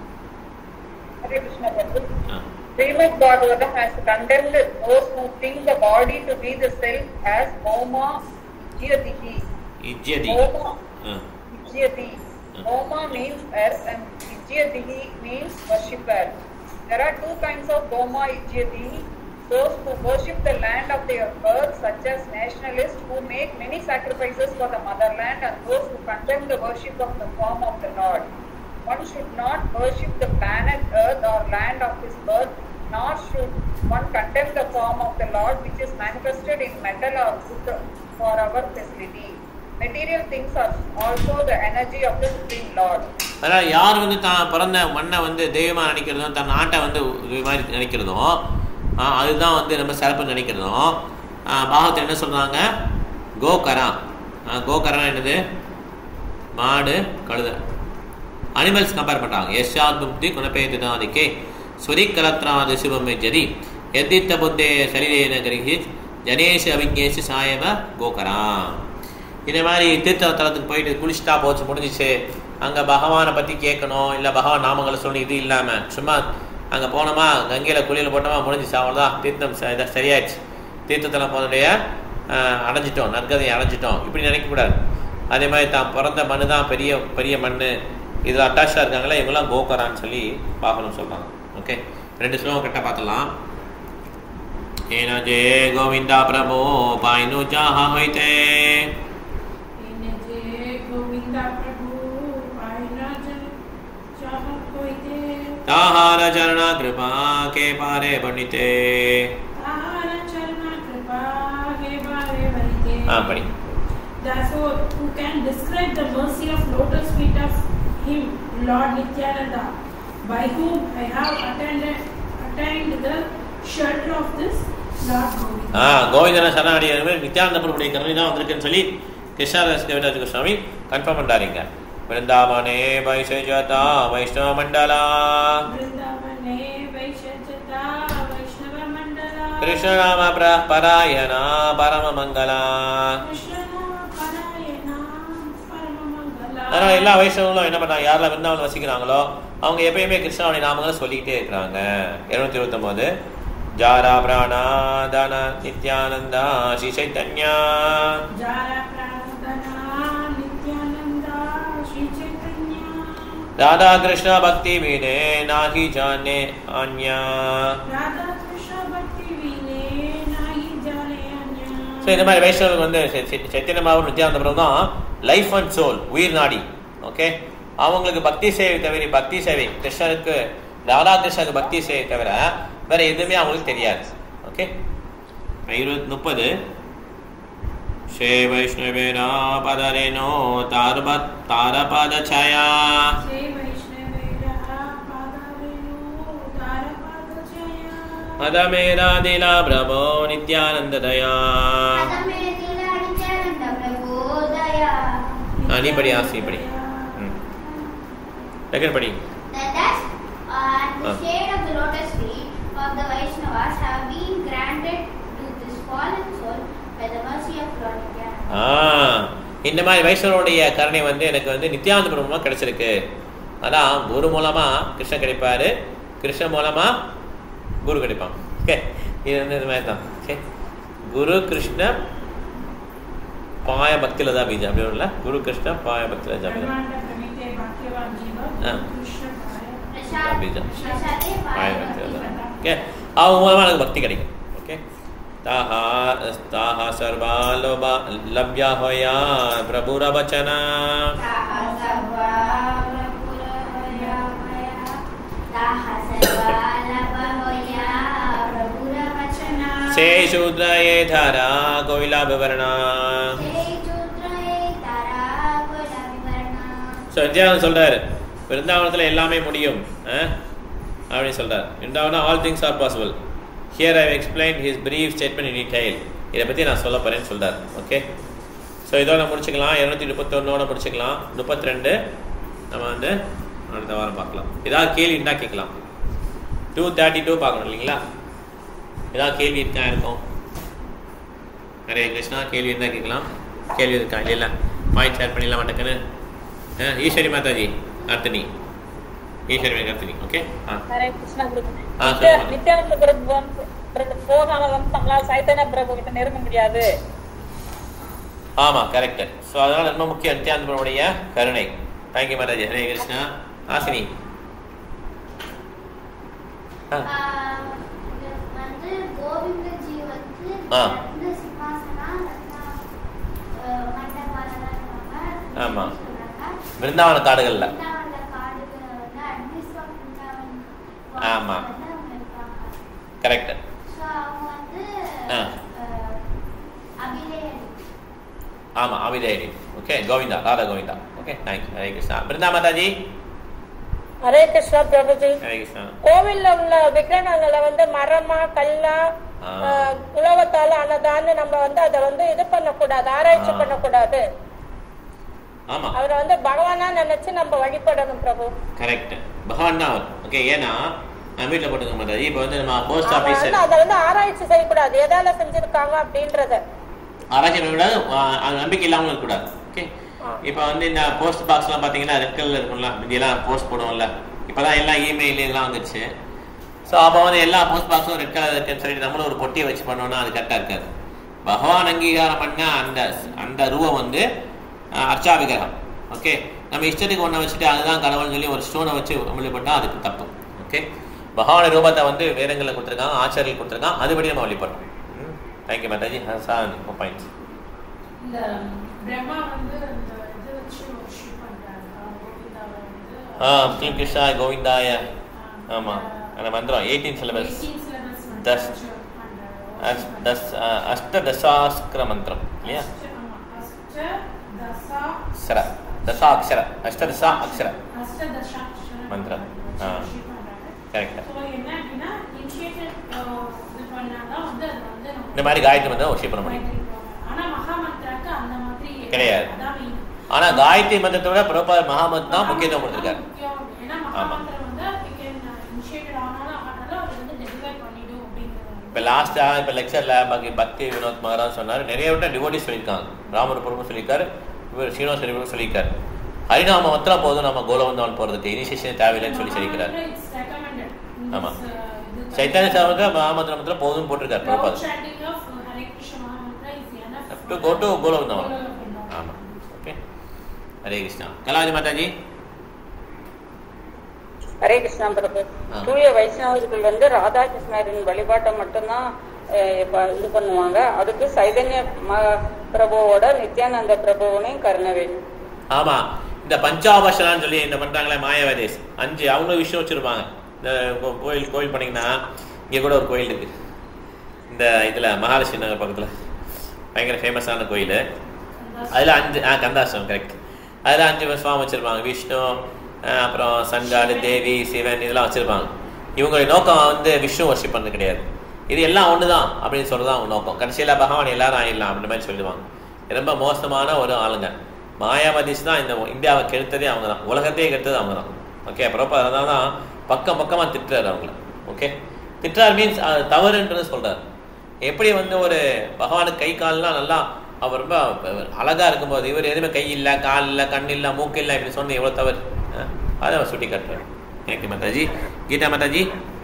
Speaker 5: Hare Krishna Prabhu.
Speaker 1: ஆ
Speaker 5: Srimad Bhagavatam has condemned those who think the body to be the self as Moma Ijyatihi.
Speaker 1: இஜ்யதி
Speaker 5: Moma
Speaker 1: ஆ
Speaker 5: Ijyati. Moma means earth and Ijyatihi means worshipper. There are two kinds of Moma Ijyati. Those who worship the land of their birth, such as nationalists who make many sacrifices for the motherland, and those who condemn the worship of the form of the Lord. One should not worship the planet Earth or land of his birth, nor should one condemn the form of the Lord which is manifested in metal or wood for our facility. Material things are also the energy of the Supreme Lord.
Speaker 1: அதாவது யார் வந்து தான் பிறந்த மண்ணை வந்து தெய்வமாக நினைக்கிறதும் தன் நாட்டை வந்து இது மாதிரி நினைக்கிறதும் ஆ, அதுதான் வந்து நம்ம சிறப்பு நினைக்கிறதும் ஆ, பாகத்தில் என்ன சொல்கிறாங்க கோகரா ஆ, கோகரா என்னது மாடு கழுதை அனிமல்ஸ் கம்பேர் பண்ணுறாங்க யஷாத் புக்தி குணப்பேத்து தாதிக்கே ஸ்வரிக்கலத்ராது சிவமே ஜதி எத்தித்த புத்தே சரீரேன கிரகித் ஜனேஷ் அவிங்கேஷ் சாயவ கோகரா இந்த மாதிரி தீர்த்தலத்துக்கு போயிட்டு குளிச்சுட்டா போச்சு முடிஞ்சிச்சு அங்கே பகவானை பற்றி கேட்கணும் இல்லை பகவான் நாமங்களை சொல்லி இது இல்லாமல் சும்மா அங்கே போனோமா கங்கையில் குளியல் போட்டோமா முடிஞ்சிச்சு அவ்வளோதான் தீர்த்தம் ச- இத- சரியாயிடுச்சு தீர்த்தத்தில் போனுடைய அடைஞ்சிட்டோம் நற்கதையை அடைஞ்சிட்டோம் இப்படி நினைக்கக்கூடாது அதே மாதிரி தான் பிறந்த மண்ணு தான் பெரிய பெரிய மண் இதில் அட்டாச்சாக இருக்காங்களே இவங்கெல்லாம் கோகரான்னு சொல்லி பார்க்கணும் சொல்கிறாங்க ஓகே ரெண்டு ஸ்லோகம் கரெக்டாக பார்த்துலாம் ஏன ஜே கோவிந்தா பிரபோ பாயினு ஜாஹா ஹொய்தே
Speaker 6: એને જે ગોવિંદા પ્રભુ પાયના જન ચાહત કોઈ તે
Speaker 1: તાહાર ચરણા કૃપા કે પારે પંડિતે
Speaker 6: તારા ચરણા કૃપા હે બારે વરિતે
Speaker 1: હા પડી
Speaker 6: Therefore, who can describe the mercy of lotus feet of him, Lord Nityananda, by whom I have attended, attained the shelter of this Lord Govinda.
Speaker 1: ஆ கோவிந்தன சரணாடியார் நித்யானந்த பிரபுடைய கருணை தான் வந்திருக்குன்னு சொல்லி கிருஷ்ணதாஸ் கவிராஜ சுவாமி கன்ஃபார்ம் பண்ணுறாருங்க பிருந்தாவனே வைசஜதா வைஷ்ணவ மண்டலா
Speaker 6: वृंदावने वैशजता वैष्णव मंडला
Speaker 1: கிருஷ்ணநாம பிர பராயணா பரம மங்களா
Speaker 6: कृष्ण परायणा परम मंगला
Speaker 1: அதனால எல்லா வைஷ்ணவங்களும் என்ன பண்ணாங்க யாரெல்லாம் விருந்தாவனம் வசிக்கிறாங்களோ அவங்க எப்பயுமே கிருஷ்ணாவுடைய நாமங்களை சொல்லிக்கிட்டே இருக்கிறாங்க இருநூத்தி இருபத்தொம்போது ஜாரா பிராணா தான நித்யானந்தா ஸ்ரீ சைத்தன்யா
Speaker 6: जारा प्राणदना नित्यानंदा श्री चैतन्य
Speaker 1: ராதா கிருஷ்ண பக்தி வீணே நாகி ஜானே அந்யா
Speaker 6: राधा कृष्ण भक्ति विने नाही जाने
Speaker 1: ஸோ
Speaker 6: अन्य
Speaker 1: இந்த மாதிரி வைஷ்ணவர்கள் வந்து சை- சை- சைத்தன்ய மாவும் நித்யானந்தபுரம் தான் லைஃப் அண்ட் சோல் உயிர் நாடி ஓகே அவங்களுக்கு பக்தி சேவை தவிர பக்தி சேவை கிருஷ்ணருக்கு ராதா கிருஷ்ணருக்கு பக்தி சேவை தவிர வேற எதுவுமே அவங்களுக்கு தெரியாது ஓகே இருபத்தி முப்பது ஸ்ரீ வைஷ்ணவேனா பதரேனோ தாரபத் தாரபாத छाया
Speaker 6: श्री वैष्णवेरा पादारेणु तारपाद जया
Speaker 1: மதமேரா திலா பிரபோ நித்யானந்த தயா
Speaker 4: அதமேதில நித்யானந்த பிரபோதயா.
Speaker 1: ஆ, நீ படி, ஆசி படி. ம். செகண்ட் படி
Speaker 4: The dust and the
Speaker 1: Ah.
Speaker 4: shade of the lotus feet of the Vaishnavas have been granted to this fallen soul by the mercy of Lord Nityananda.
Speaker 1: ஆ இந்த மாதிரி வைஷ்ணவருடைய கருணை வந்து எனக்கு வந்து நித்யானந்த பிரம்மமாக கிடைச்சிருக்கு அதான் குரு மூலமா கிருஷ்ணன் கிடைப்பாரு கிருஷ்ணன் மூலமா குரு கிடைப்பான் ஓகே இது வந்து இது மாதிரி தான் ஓகே குரு கிருஷ்ண பாய பக்தில தான் பீஜம் அப்படி இல்லை குரு கிருஷ்ண பாய பக்தில ஜாபி
Speaker 6: ब्रह्मांड प्रणीते भाग्यवान जीव
Speaker 1: Ah.
Speaker 6: कृष्ण पाय
Speaker 4: Prasad-
Speaker 1: பீஜம்
Speaker 4: Prasade
Speaker 1: பாய
Speaker 4: Paya
Speaker 1: பக்தில
Speaker 4: Bhakti
Speaker 1: தான்
Speaker 4: Vata.
Speaker 1: ஓகே அவங்க மூலமா எனக்கு பக்தி கிடைக்கும் ஓகே தாஹா தாஹா சர்வா லோபா லப்யா ஹோயா பிரபுர வச்சனா
Speaker 4: Taha sarva prabhuraya maya. Taha sarva labhoya prabhura vachana.
Speaker 1: से शूद्रये धरा कोविला विवरणा
Speaker 4: Jai Chudraye Tara Gola Vivarna.
Speaker 1: So Vidyanand சொல்றாரு விருந்தாவனத்தில் எல்லாமே முடியும் அஹ், அப்படின்னு சொல்றாரு Vrindavanam all things are possible here I explain his brief statement in detail இதை பற்றி நான் சொல்ல போகிறேன்னு சொல்றாரு ஓகே ஸோ இதோட முடிச்சுக்கலாம் இரநூத்தி முப்பத்தொன்னோட முடிச்சுக்கலாம் முப்பத்தி ரெண்டு நம்ம வந்து அடுத்த வாரம் பார்க்கலாம் ஏதாவது கேள்வி இருந்தால் கேட்கலாம் டூ தேர்ட்டி டூ பார்க்கணும் இல்லைங்களா ஏதாவது கேள்வி இருக்கா இருக்கும் ஹரே கிருஷ்ணா கேள்வி இருந்தால் கேட்கலாம் கேள்வி இருக்கா இல்லை இல்லை பாயிண்ட் ஷேர் பண்ணிடலாம் மாட்டேக்குன்னு ஆ ஈஸ்வரி மாதாஜி அடுத்து நீ ஈஸ்வரி கருத்துவி ஓகே ஆ
Speaker 3: ஹரே கிருஷ்ணா குரு
Speaker 1: ஆ,
Speaker 3: நித்ய-
Speaker 1: சொல்லுங்க.
Speaker 3: நித்யானந்த பிரபு வந்து பிரபு போகாம வந்து நம்மளால சைத்தன்ய பிரபு கிட்ட நெருங்க முடியாது
Speaker 1: ஆமா கரெக்ட் ஸோ அதனால ரொம்ப முக்கியம் நித்யானந்தனுடைய கருணை தேங்க்யூ மாதாஜி ஹரே கிருஷ்ணா ஆசினி ஆ
Speaker 4: ஆஹ் இது வந்து கோவிந்தஜி வந்து
Speaker 1: ஆ.
Speaker 4: ரத்ன சிம்மாசனா ரத்ன அஹ், மண்டபம்லாம் இருப்பாங்க.
Speaker 1: ஆமா.
Speaker 4: சொல்றாங்க.
Speaker 1: விருந்தாவன காடுகள்ல
Speaker 4: பிருந்தாவன காடுகள்ல வந்து அட்மிஸ்வா பிருந்தாவன்
Speaker 1: ஆமா.
Speaker 4: வந்து அவங்க இருப்பாங்க.
Speaker 1: கரெக்ட்
Speaker 4: So, அவங்க வந்து
Speaker 1: ஆ.
Speaker 4: அஹ், அபிநயன்.
Speaker 1: ஆமா அவிதேரி okay Govinda Radha Govinda okay thank you Hare Krishna Brinda Mataji
Speaker 7: Hare Krishna Prabhuji
Speaker 1: Hare Krishna
Speaker 7: கோவில்ல உள்ள விக்கிரகங்களை வந்து மரமா கல்லா
Speaker 1: ஆ.
Speaker 7: ஆஹ், உலோகத்தால ஆனதான்னு நம்ம வந்து அதை வந்து இது பண்ணக்கூடாது ஆராய்ச்சி
Speaker 1: ஆ.
Speaker 7: பண்ணக்கூடாது
Speaker 1: ஆமா
Speaker 7: அவரை வந்து பகவானா நினைச்சு நம்ம வழிபடணும் பிரபு
Speaker 1: கரெக்ட் பகவான் தான் அவர் ஓகே ஏன்னா நான் வீட்டில் போட்டுக்க மாட்டாரு இப்போ வந்து நம்ம போஸ்ட்
Speaker 7: அவன்
Speaker 1: ஆஃபீஸ்
Speaker 7: வந்து அதை வந்து ஆராய்ச்சி செய்யக்கூடாது எதால செஞ்சிருக்காங்க அப்படின்றத
Speaker 1: ஆராய்ச்சி பண்ணக்கூடாது ஆ- அது நம்பிக்கை இல்லாமல் இருக்கக்கூடாது ஓகே
Speaker 7: ஆ.
Speaker 1: இப்போ வந்து இந்த போஸ்ட் பாக்ஸ்லாம் பார்த்தீங்கன்னா ரெட் கலர் இருக்கும்ல இதெல்லாம் போஸ்ட் போடுவோம்ல இப்போதான் எல்லாம் இமெயில் இதெல்லாம் வந்துச்சு ஸோ அப்போ வந்து எல்லா போஸ்ட் பாக்ஸும் ரெட் கலர் இருக்குன்னு சொல்லிட்டு நம்மளும் ஒரு பொட்டியை வச்சு பண்ணோம்னா அது கரெக்டாக இருக்காது பகவான் அங்கீகாரம் பண்ண அந்த அந்த ரூபம் வந்து ஆ, அர்ச்சா விக்கிரகம் ஓகே நம்ம இஷ்டத்துக்கு ஒன்றை வச்சுட்டு அதுதான் கடவுள்னு சொல்லி ஒரு ஸ்டோனை வச்சு வழிபட்டால் அதுக்கு தப்பு ஓகே பகவான் ரூபத்தை வந்து வேதங்களில் கொடுத்துருக்காங்க ஆச்சாரியர்கள் கொடுத்துருக்காங்க அதுபடி நம்ம வழிபடணும் தேங்க்யூ மாதாஜி சார் பாயிண்ட்ஸ்
Speaker 6: இந்த பிரம்மா வந்து இந்த இது வச்சு worship பண்றாரு. அவர் கோவிந்தாவை வந்து
Speaker 1: ஆ கிம் கிருஷ்ணா கோவிந்தாய ஆமா அந்த மந்திரம் எயிட்டீன் சிலபஸ்
Speaker 6: 18 syllabus வந்து
Speaker 1: தஸ்
Speaker 6: வச்சு பண்றாரு.
Speaker 1: அஸ் தஸ் அஷ்டதசாஸ்கர மந்திரம் இல்லையா
Speaker 6: அஷ்ட- ஆமா, அஷ்ட தசா
Speaker 1: அக்ஷர தசாட்சர அஷ்டதசா அக்ஷர
Speaker 6: அஷ்டதசாட்சர
Speaker 1: மந்திரம்.
Speaker 6: வச்சு
Speaker 1: ஆ.
Speaker 6: worship பண்றாரு.
Speaker 1: கரெக்ட்
Speaker 6: So, என்ன அப்படின்னா initiated, uh, இது பண்ணாதான் வந்து அது வந்து நம்ம
Speaker 1: இந்த மாதிரி காயத்ரி மந்திரம் ஒஷி பண்ண முடியும்
Speaker 6: காயத்ரி போடுறாங்க. ஆனா மகாமந்திராக்கு அந்த மாதிரி
Speaker 1: கிடையாது.
Speaker 6: அதான் main.
Speaker 1: ஆனா காயத்ரி மந்திரத்தை விட பிரபார் மகாமத் தான் முக்கியத்துவம் கொடுத்துருக்காரு
Speaker 6: முக்கியம். ஏன்னா
Speaker 1: ஆமா.
Speaker 6: மகாமந்திரம் வந்து we can, uh, initiated ஆனாலும் ஆனாலும் அது வந்து deliver பண்ணிடும் அப்படிங்கிறது
Speaker 1: இப்போ லாஸ்ட்டாக இப்போ லெக்சரில் பாக்கி பக்தி வினோத் மகாராஜ் சொன்னார் நிறைய விட்ட டிவோட்டி சொல்லியிருக்காங்க ராமர் சொல்லியிருக்காரு இவர் ஸ்ரீனிவாச சரிவரும் சொல்லியிருக்காரு ஹரிநாம மாத்திரம் போதும் நம்ம கோலவந்தான் போகிறதுக்கு இனிஷியேஷன் தேவையில்லைன்னு சொல்லி சொல்லியிருக்காரு
Speaker 6: It's recommended in
Speaker 1: ஆமா.
Speaker 6: this, uh, இது-
Speaker 1: சைத்தன்ய சாமத்தில் மகாமந்திரம் மாத்திரம் போதும்னு போட்டிருக்காரு
Speaker 6: Loud
Speaker 1: பிரபாத்
Speaker 6: chanting of Hare Krishna Mahamantra is enough
Speaker 1: to
Speaker 6: for-
Speaker 1: go to கோலவந்தான்
Speaker 6: Golovindam.
Speaker 1: ஆமாம் ஓகே ஹரே கிருஷ்ணா கலாவதி மாதாஜி
Speaker 2: ஹரே கிருஷ்ணா பிரபு
Speaker 1: ஆ.
Speaker 2: தூய வைஷ்ணவர்கள் வந்து ராதா கிருஷ்ணரின் வழிபாட்டை மட்டும்தான் அஹ், இப்ப இது பண்ணுவாங்க அதுக்கு சைதன்ய ம- பிரபுவோட நித்யானந்த பிரபுவனையும் கருண வேணும்
Speaker 1: ஆமா இந்த பஞ்சாபஷனான்னு சொல்லி இந்த பண்றாங்களே மாயாவதேஸ் அஞ்சு அவங்க விஷயம் வச்சிருப்பாங்க இந்த கோ- கோயில் கோயில் பண்ணீங்கன்னா இங்க கூட ஒரு கோயில் இருக்கு இந்த இதுல மகாலட்சுமி நகர் பக்கத்துல பயங்கர ஃபேமஸான கோயில் அதுல அஞ்சு ஆ கந்தாசிரம் கரெக்ட் அதுல அஞ்சு சுவாமி வச்சிருப்பாங்க விஷ்ணு ஆஹ் அப்புறம் சங்காடு தேவி சிவன் இதெல்லாம் வச்சிருப்பாங்க இவங்களுடைய நோக்கம் வந்து விஷ்ணு வர்ஷிப் பண்ணது கிடையாது இது எல்லாம் ஒண்ணுதான் அப்படின்னு சொல்றது அவங்க நோக்கம் கடைசியில பகவான் எல்லாரும் ஆயிடலாம் அப்படின்ற மாதிரி சொல்லுவாங்க ரொம்ப மோசமான ஒரு ஆளுங்க மாயாவதிஸ் தான் இந்த இந்தியாவை கெடுத்ததே அவங்க தான் உலகத்தையே கெடுத்தது அவங்க தான் ஓகே அப்புறம் அதனால தான் பக்கம் பக்கமாக திட்டுறாரு அவங்கள ஓகே திட்டுறார் மீன்ஸ் அது தவறுன்றது சொல்றாரு எப்படி வந்து ஒரு பகவானுக்கு கை கால்லாம் நல்லா அவர் ரொம்ப அழகா இருக்கும்போது இவர் எதுவுமே கை இல்லை கால் இல்லை கண் இல்லை மூக்கு இல்லை இப்படி சொன்ன எவ்வளோ தவறு அஹ், அதை அவர் சுட்டி காட்டுறாரு தேங்க்யூ மாதாஜி கீதா மாதாஜி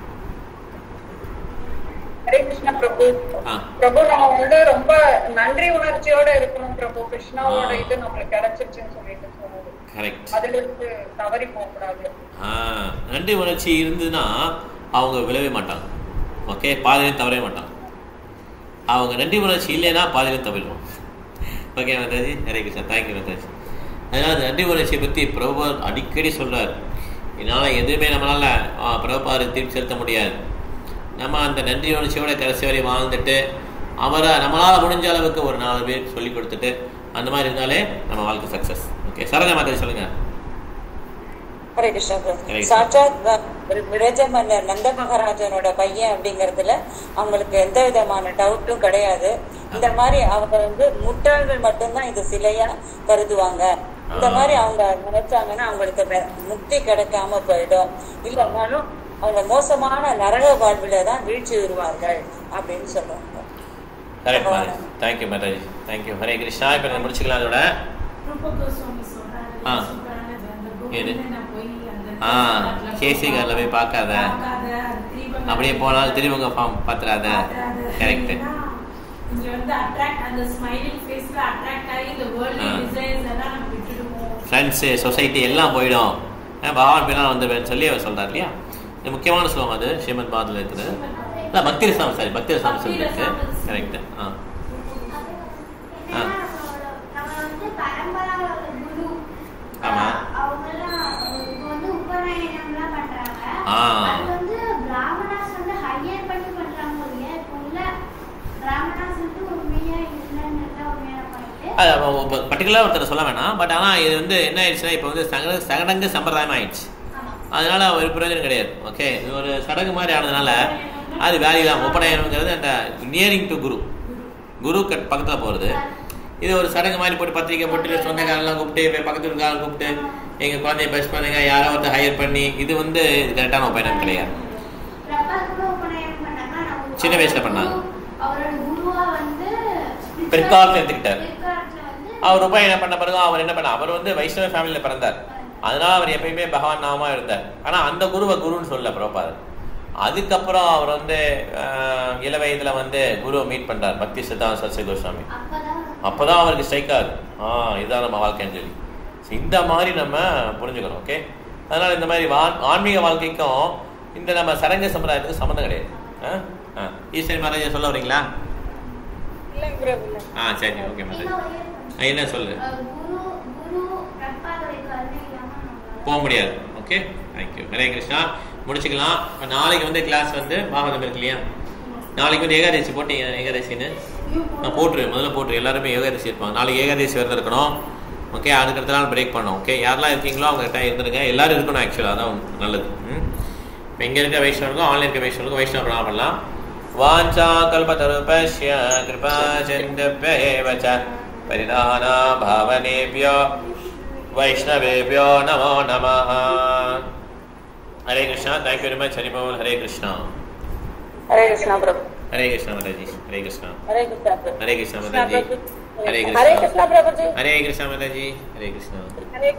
Speaker 5: ஹரே கிருஷ்ணா பிரபு
Speaker 1: ஆ
Speaker 5: பிரபு நம்ம வந்து ரொம்ப நன்றி உணர்ச்சியோட இருக்கணும் பிரபு கிருஷ்ணாவோட
Speaker 1: ஆ.
Speaker 5: இது நம்மளுக்கு கிடைச்சிருச்சுன்னு சொல்லிட்டு சொன்னது
Speaker 1: கரெக்ட்
Speaker 5: அதுல இருந்து தவறி போக கூடாது
Speaker 1: ஆ நன்றி உணர்ச்சி இருந்ததுன்னா அவங்க விழவே மாட்டாங்க ஓகே பாதியிலும் தவறவே மாட்டாங்க அவங்க நன்றி உணர்ச்சி இல்லைன்னா பாதியிலும் தவறிடுவோம் ஓகே மாதாஜி ஹரே கிருஷ்ணா தேங்க்யூ மாதாஜி அதனால் அந்த நன்றி உணர்ச்சியை பற்றி பிரபுபார் அடிக்கடி சொல்றார் இதனால் எதுவுமே நம்மளால் பிரபுபாருக்கு திருப்பி செலுத்த முடியாது நம்ம அந்த நன்றி உணர்ச்சியோட கடைசி வரை வாழ்ந்துட்டு அவரை நம்மளால் முடிஞ்ச அளவுக்கு ஒரு நாலு பேருக்கு சொல்லி கொடுத்துட்டு அந்த மாதிரி இருந்தாலே நம்ம வாழ்க்கை சக்ஸஸ் ஓகே சரதா மாதாஜி சொல்லுங்கள்
Speaker 8: ஹரே கிருஷ்ணா பிரபு.
Speaker 1: ஹரே கிருஷ்ணா.
Speaker 8: சாட்சாத் வ- விரஜ மன்னர் நந்த மகாராஜனோட பையன் அப்படிங்கறதுல அவங்களுக்கு எந்த விதமான டவுட்டும் கிடையாது இந்த மாதிரி அவங்க வந்து முட்டாள்கள் மட்டும்தான் இது சிலையா கருதுவாங்க இந்த
Speaker 1: ஆ.
Speaker 8: மாதிரி அவங்க நினைச்சாங்கன்னா அவங்களுக்கு வே- முக்தி கிடைக்காம போயிடும் இல்லைனாலும் அவங்க மோசமான நரக வாழ்வில தான் வீழ்ச்சி வருவார்கள் அப்படின்னு சொல்லுவாங்க
Speaker 1: correct Mataji thank you Mataji thank you Hare Krishna இப்போ முடிச்சுக்கலாம் அதோட
Speaker 6: ரூப கோஸ்வாமி சொல்றாரு
Speaker 1: ஆ.
Speaker 6: சூப்பரானது அந்த
Speaker 1: எது?
Speaker 6: கோவிந்தனை போய் அந்த
Speaker 1: ஆ கேசி காரில் போய் பார்க்காத
Speaker 6: பார்க்காத, அது தீபங்கள்
Speaker 1: அப்படியே போனாலும் திருவங்க ஃபார்ம் பார்த்துறாத
Speaker 6: பார்க்காத.
Speaker 1: கரெக்ட்
Speaker 6: ஏன்னா, இங்க வந்து அட்ராக்ட் அந்த ஸ்மைலிங் ஃபேஸ்ல அட்ராக்ட் ஆகி இந்த வேர்ல்ட்
Speaker 1: ஆ.
Speaker 6: டிசைன்ஸ் எல்லாம் நம்ம விட்டுடுவோம்
Speaker 1: ஃப்ரெண்ட்ஸு சொசைட்டி எல்லாம் போயிடும் ஏன் பகவான் பின்னால் வந்துடுவேன்னு சொல்லி அவர் சொல்றார் இல்லையா இது முக்கியமான ஸ்லோகம் அது ஸ்ரீமத் பாதில் இருக்குது இல்லை பக்தி ரசம் சாரி பக்தி ரசம்
Speaker 6: பக்தி
Speaker 1: சொல்லிருக்கு
Speaker 6: ரசாம
Speaker 1: கரெக்ட் ஆ
Speaker 4: என்னன்னா, நம்ம வந்து பரம்பரா குரு
Speaker 1: ஆமா.
Speaker 4: அவங்கெல்லாம் இப்போ வந்து உபநயனம்லாம் பண்றாங்க
Speaker 1: ஆ.
Speaker 4: அது வந்து பிராமணாஸ் வந்து ஹையர் பண்ணி பண்றாங்க இல்லையா இப்போ உள்ள பிராமணாஸ் வந்து உண்மையா இல்லைன்னு உண்மையான பாயிண்ட்
Speaker 1: பர்டிகுலராக ஒருத்தர் சொல்ல வேணாம் பட் ஆனால் இது வந்து என்ன ஆயிடுச்சுன்னா இப்போ வந்து சகட சடங்கு சம்பிரதாயம் ஆயிடுச்சு அதனால ஒரு பிரயோஜனம் கிடையாது ஓகே இது ஒரு சடங்கு மாதிரி ஆனதுனால அது வேல்யூ தான் ஒப்படையணுங்கிறது அந்த நியரிங் டு குரு குரு கட் பக்கத்தில் போகிறது இது ஒரு சடங்கு மாதிரி போட்டு பத்திரிக்கை போட்டு சொந்தக்காரெல்லாம் கூப்பிட்டு போய் பக்கத்து இருக்காரங்க கூப்பிட்டு எங்கள் குழந்தைய பெஸ்ட் பண்ணுங்க யாரோ ஒருத்தர் ஹையர் பண்ணி இது வந்து இது கரெக்டான ஒப்பயணம் கிடையாது
Speaker 4: பிரபா கூட உபநயனம் பண்ணாங்க நம்ம
Speaker 1: சின்ன வயசுல பண்ணாங்க.
Speaker 4: அவரோட குருவா வந்து
Speaker 1: பிற்காலத்துல எடுத்துக்கிட்டாரு.
Speaker 4: பிற்காலத்துல வந்து
Speaker 1: அவர் உபயணம் பண்ண பிறகு அவர் என்ன பண்ண அவர் வந்து வைஷ்ணவ ஃபேமிலியில் பிறந்தார் அதனால அவர் எப்பயுமே பகவான் நாமா இருந்தார் ஆனால் அந்த குருவை குருன்னு சொல்ல பிரபாதர் அதுக்கப்புறம் அவர் வந்து ஆஹ், இள வயதுல வந்து குருவை மீட் பண்றார் பக்தி சித்தாந்த சத்ய கோஸ்வாமி
Speaker 4: அப்பதான்
Speaker 1: அப்பதான் அவருக்கு ஸ்ட்ரைக் ஆகுது ஆ இதுதான் நம்ம வாழ்க்கைன்னு சொல்லி So, இந்த மாதிரி நம்ம புரிஞ்சுக்கணும் ஓகே அதனால இந்த மாதிரி வா- ஆன்மீக வாழ்க்கைக்கும் இந்த நம்ம சடங்கு சம்பிரதாயத்துக்கு சம்மந்தம் கிடையாது ஆ? ஆ. ஈஸ்வரி மகாராஜா சொல்ல வரீங்களா
Speaker 7: இல்லைங்க பிரபு இல்லை
Speaker 1: ஆ சரி ஓகே மகாராஜ்
Speaker 4: இன்னும் ஒரே
Speaker 1: ஆ, என்ன சொல்லு
Speaker 4: அஹ் குரு குரு பிரபாதோட கருணை இல்லாம நம்மளால
Speaker 1: போக முடியாது ஓகே தேங்க்யூ ஹரே கிருஷ்ணா முடிச்சுக்கலாம் இப்ப நாளைக்கு வந்து கிளாஸ் வந்து பாகவதம் இருக்கு இல்லையா நாளைக்கு வந்து ஏகாதசி போட்டீங்க ஏகாதசின்னு நான் போட்டுரு முதல்ல போட்டுரு எல்லாருமே ஏகாதசி இருப்பாங்க நாளைக்கு ஏகாதசி விரதம் இருக்கணும் ஓகே அதுக்கு அடுத்த நாள் பிரேக் பண்ணோம் ஓகே யாரெல்லாம் இருக்கீங்களோ அவங்க கிட்ட இருந்துருங்க எல்லாரும் இருக்கணும் ஆக்சுவலாக அதான் நல்லது ம் இப்போ இங்கே இருக்க வைஷ்ணவருக்கும் ஆன்லைன் இருக்க வைஷ்ணவருக்கும் வைஷ்ணவ பிரணாமம் பண்ணலாம் வாஞ்சா கல்பதருபஷ்ய கிருபா சந்தப்யேவ ச பரிதானா பாவனேபியோ வைஷ்ணவேபியோ நமோ நமः Hare Krishna thank you very much Haribhavan Hare Krishna
Speaker 2: Hare Krishna Prabhu
Speaker 1: Hare Krishna Mataji Hare Krishna
Speaker 2: Hare Krishna Prabhu
Speaker 1: Hare Krishna
Speaker 2: Krishna
Speaker 1: Mataji
Speaker 2: Prabhu
Speaker 1: Hare
Speaker 2: Hare
Speaker 1: Krishna
Speaker 2: Krishna Prabhuji
Speaker 1: Hare Krishna Mataji Hare Krishna
Speaker 7: Hare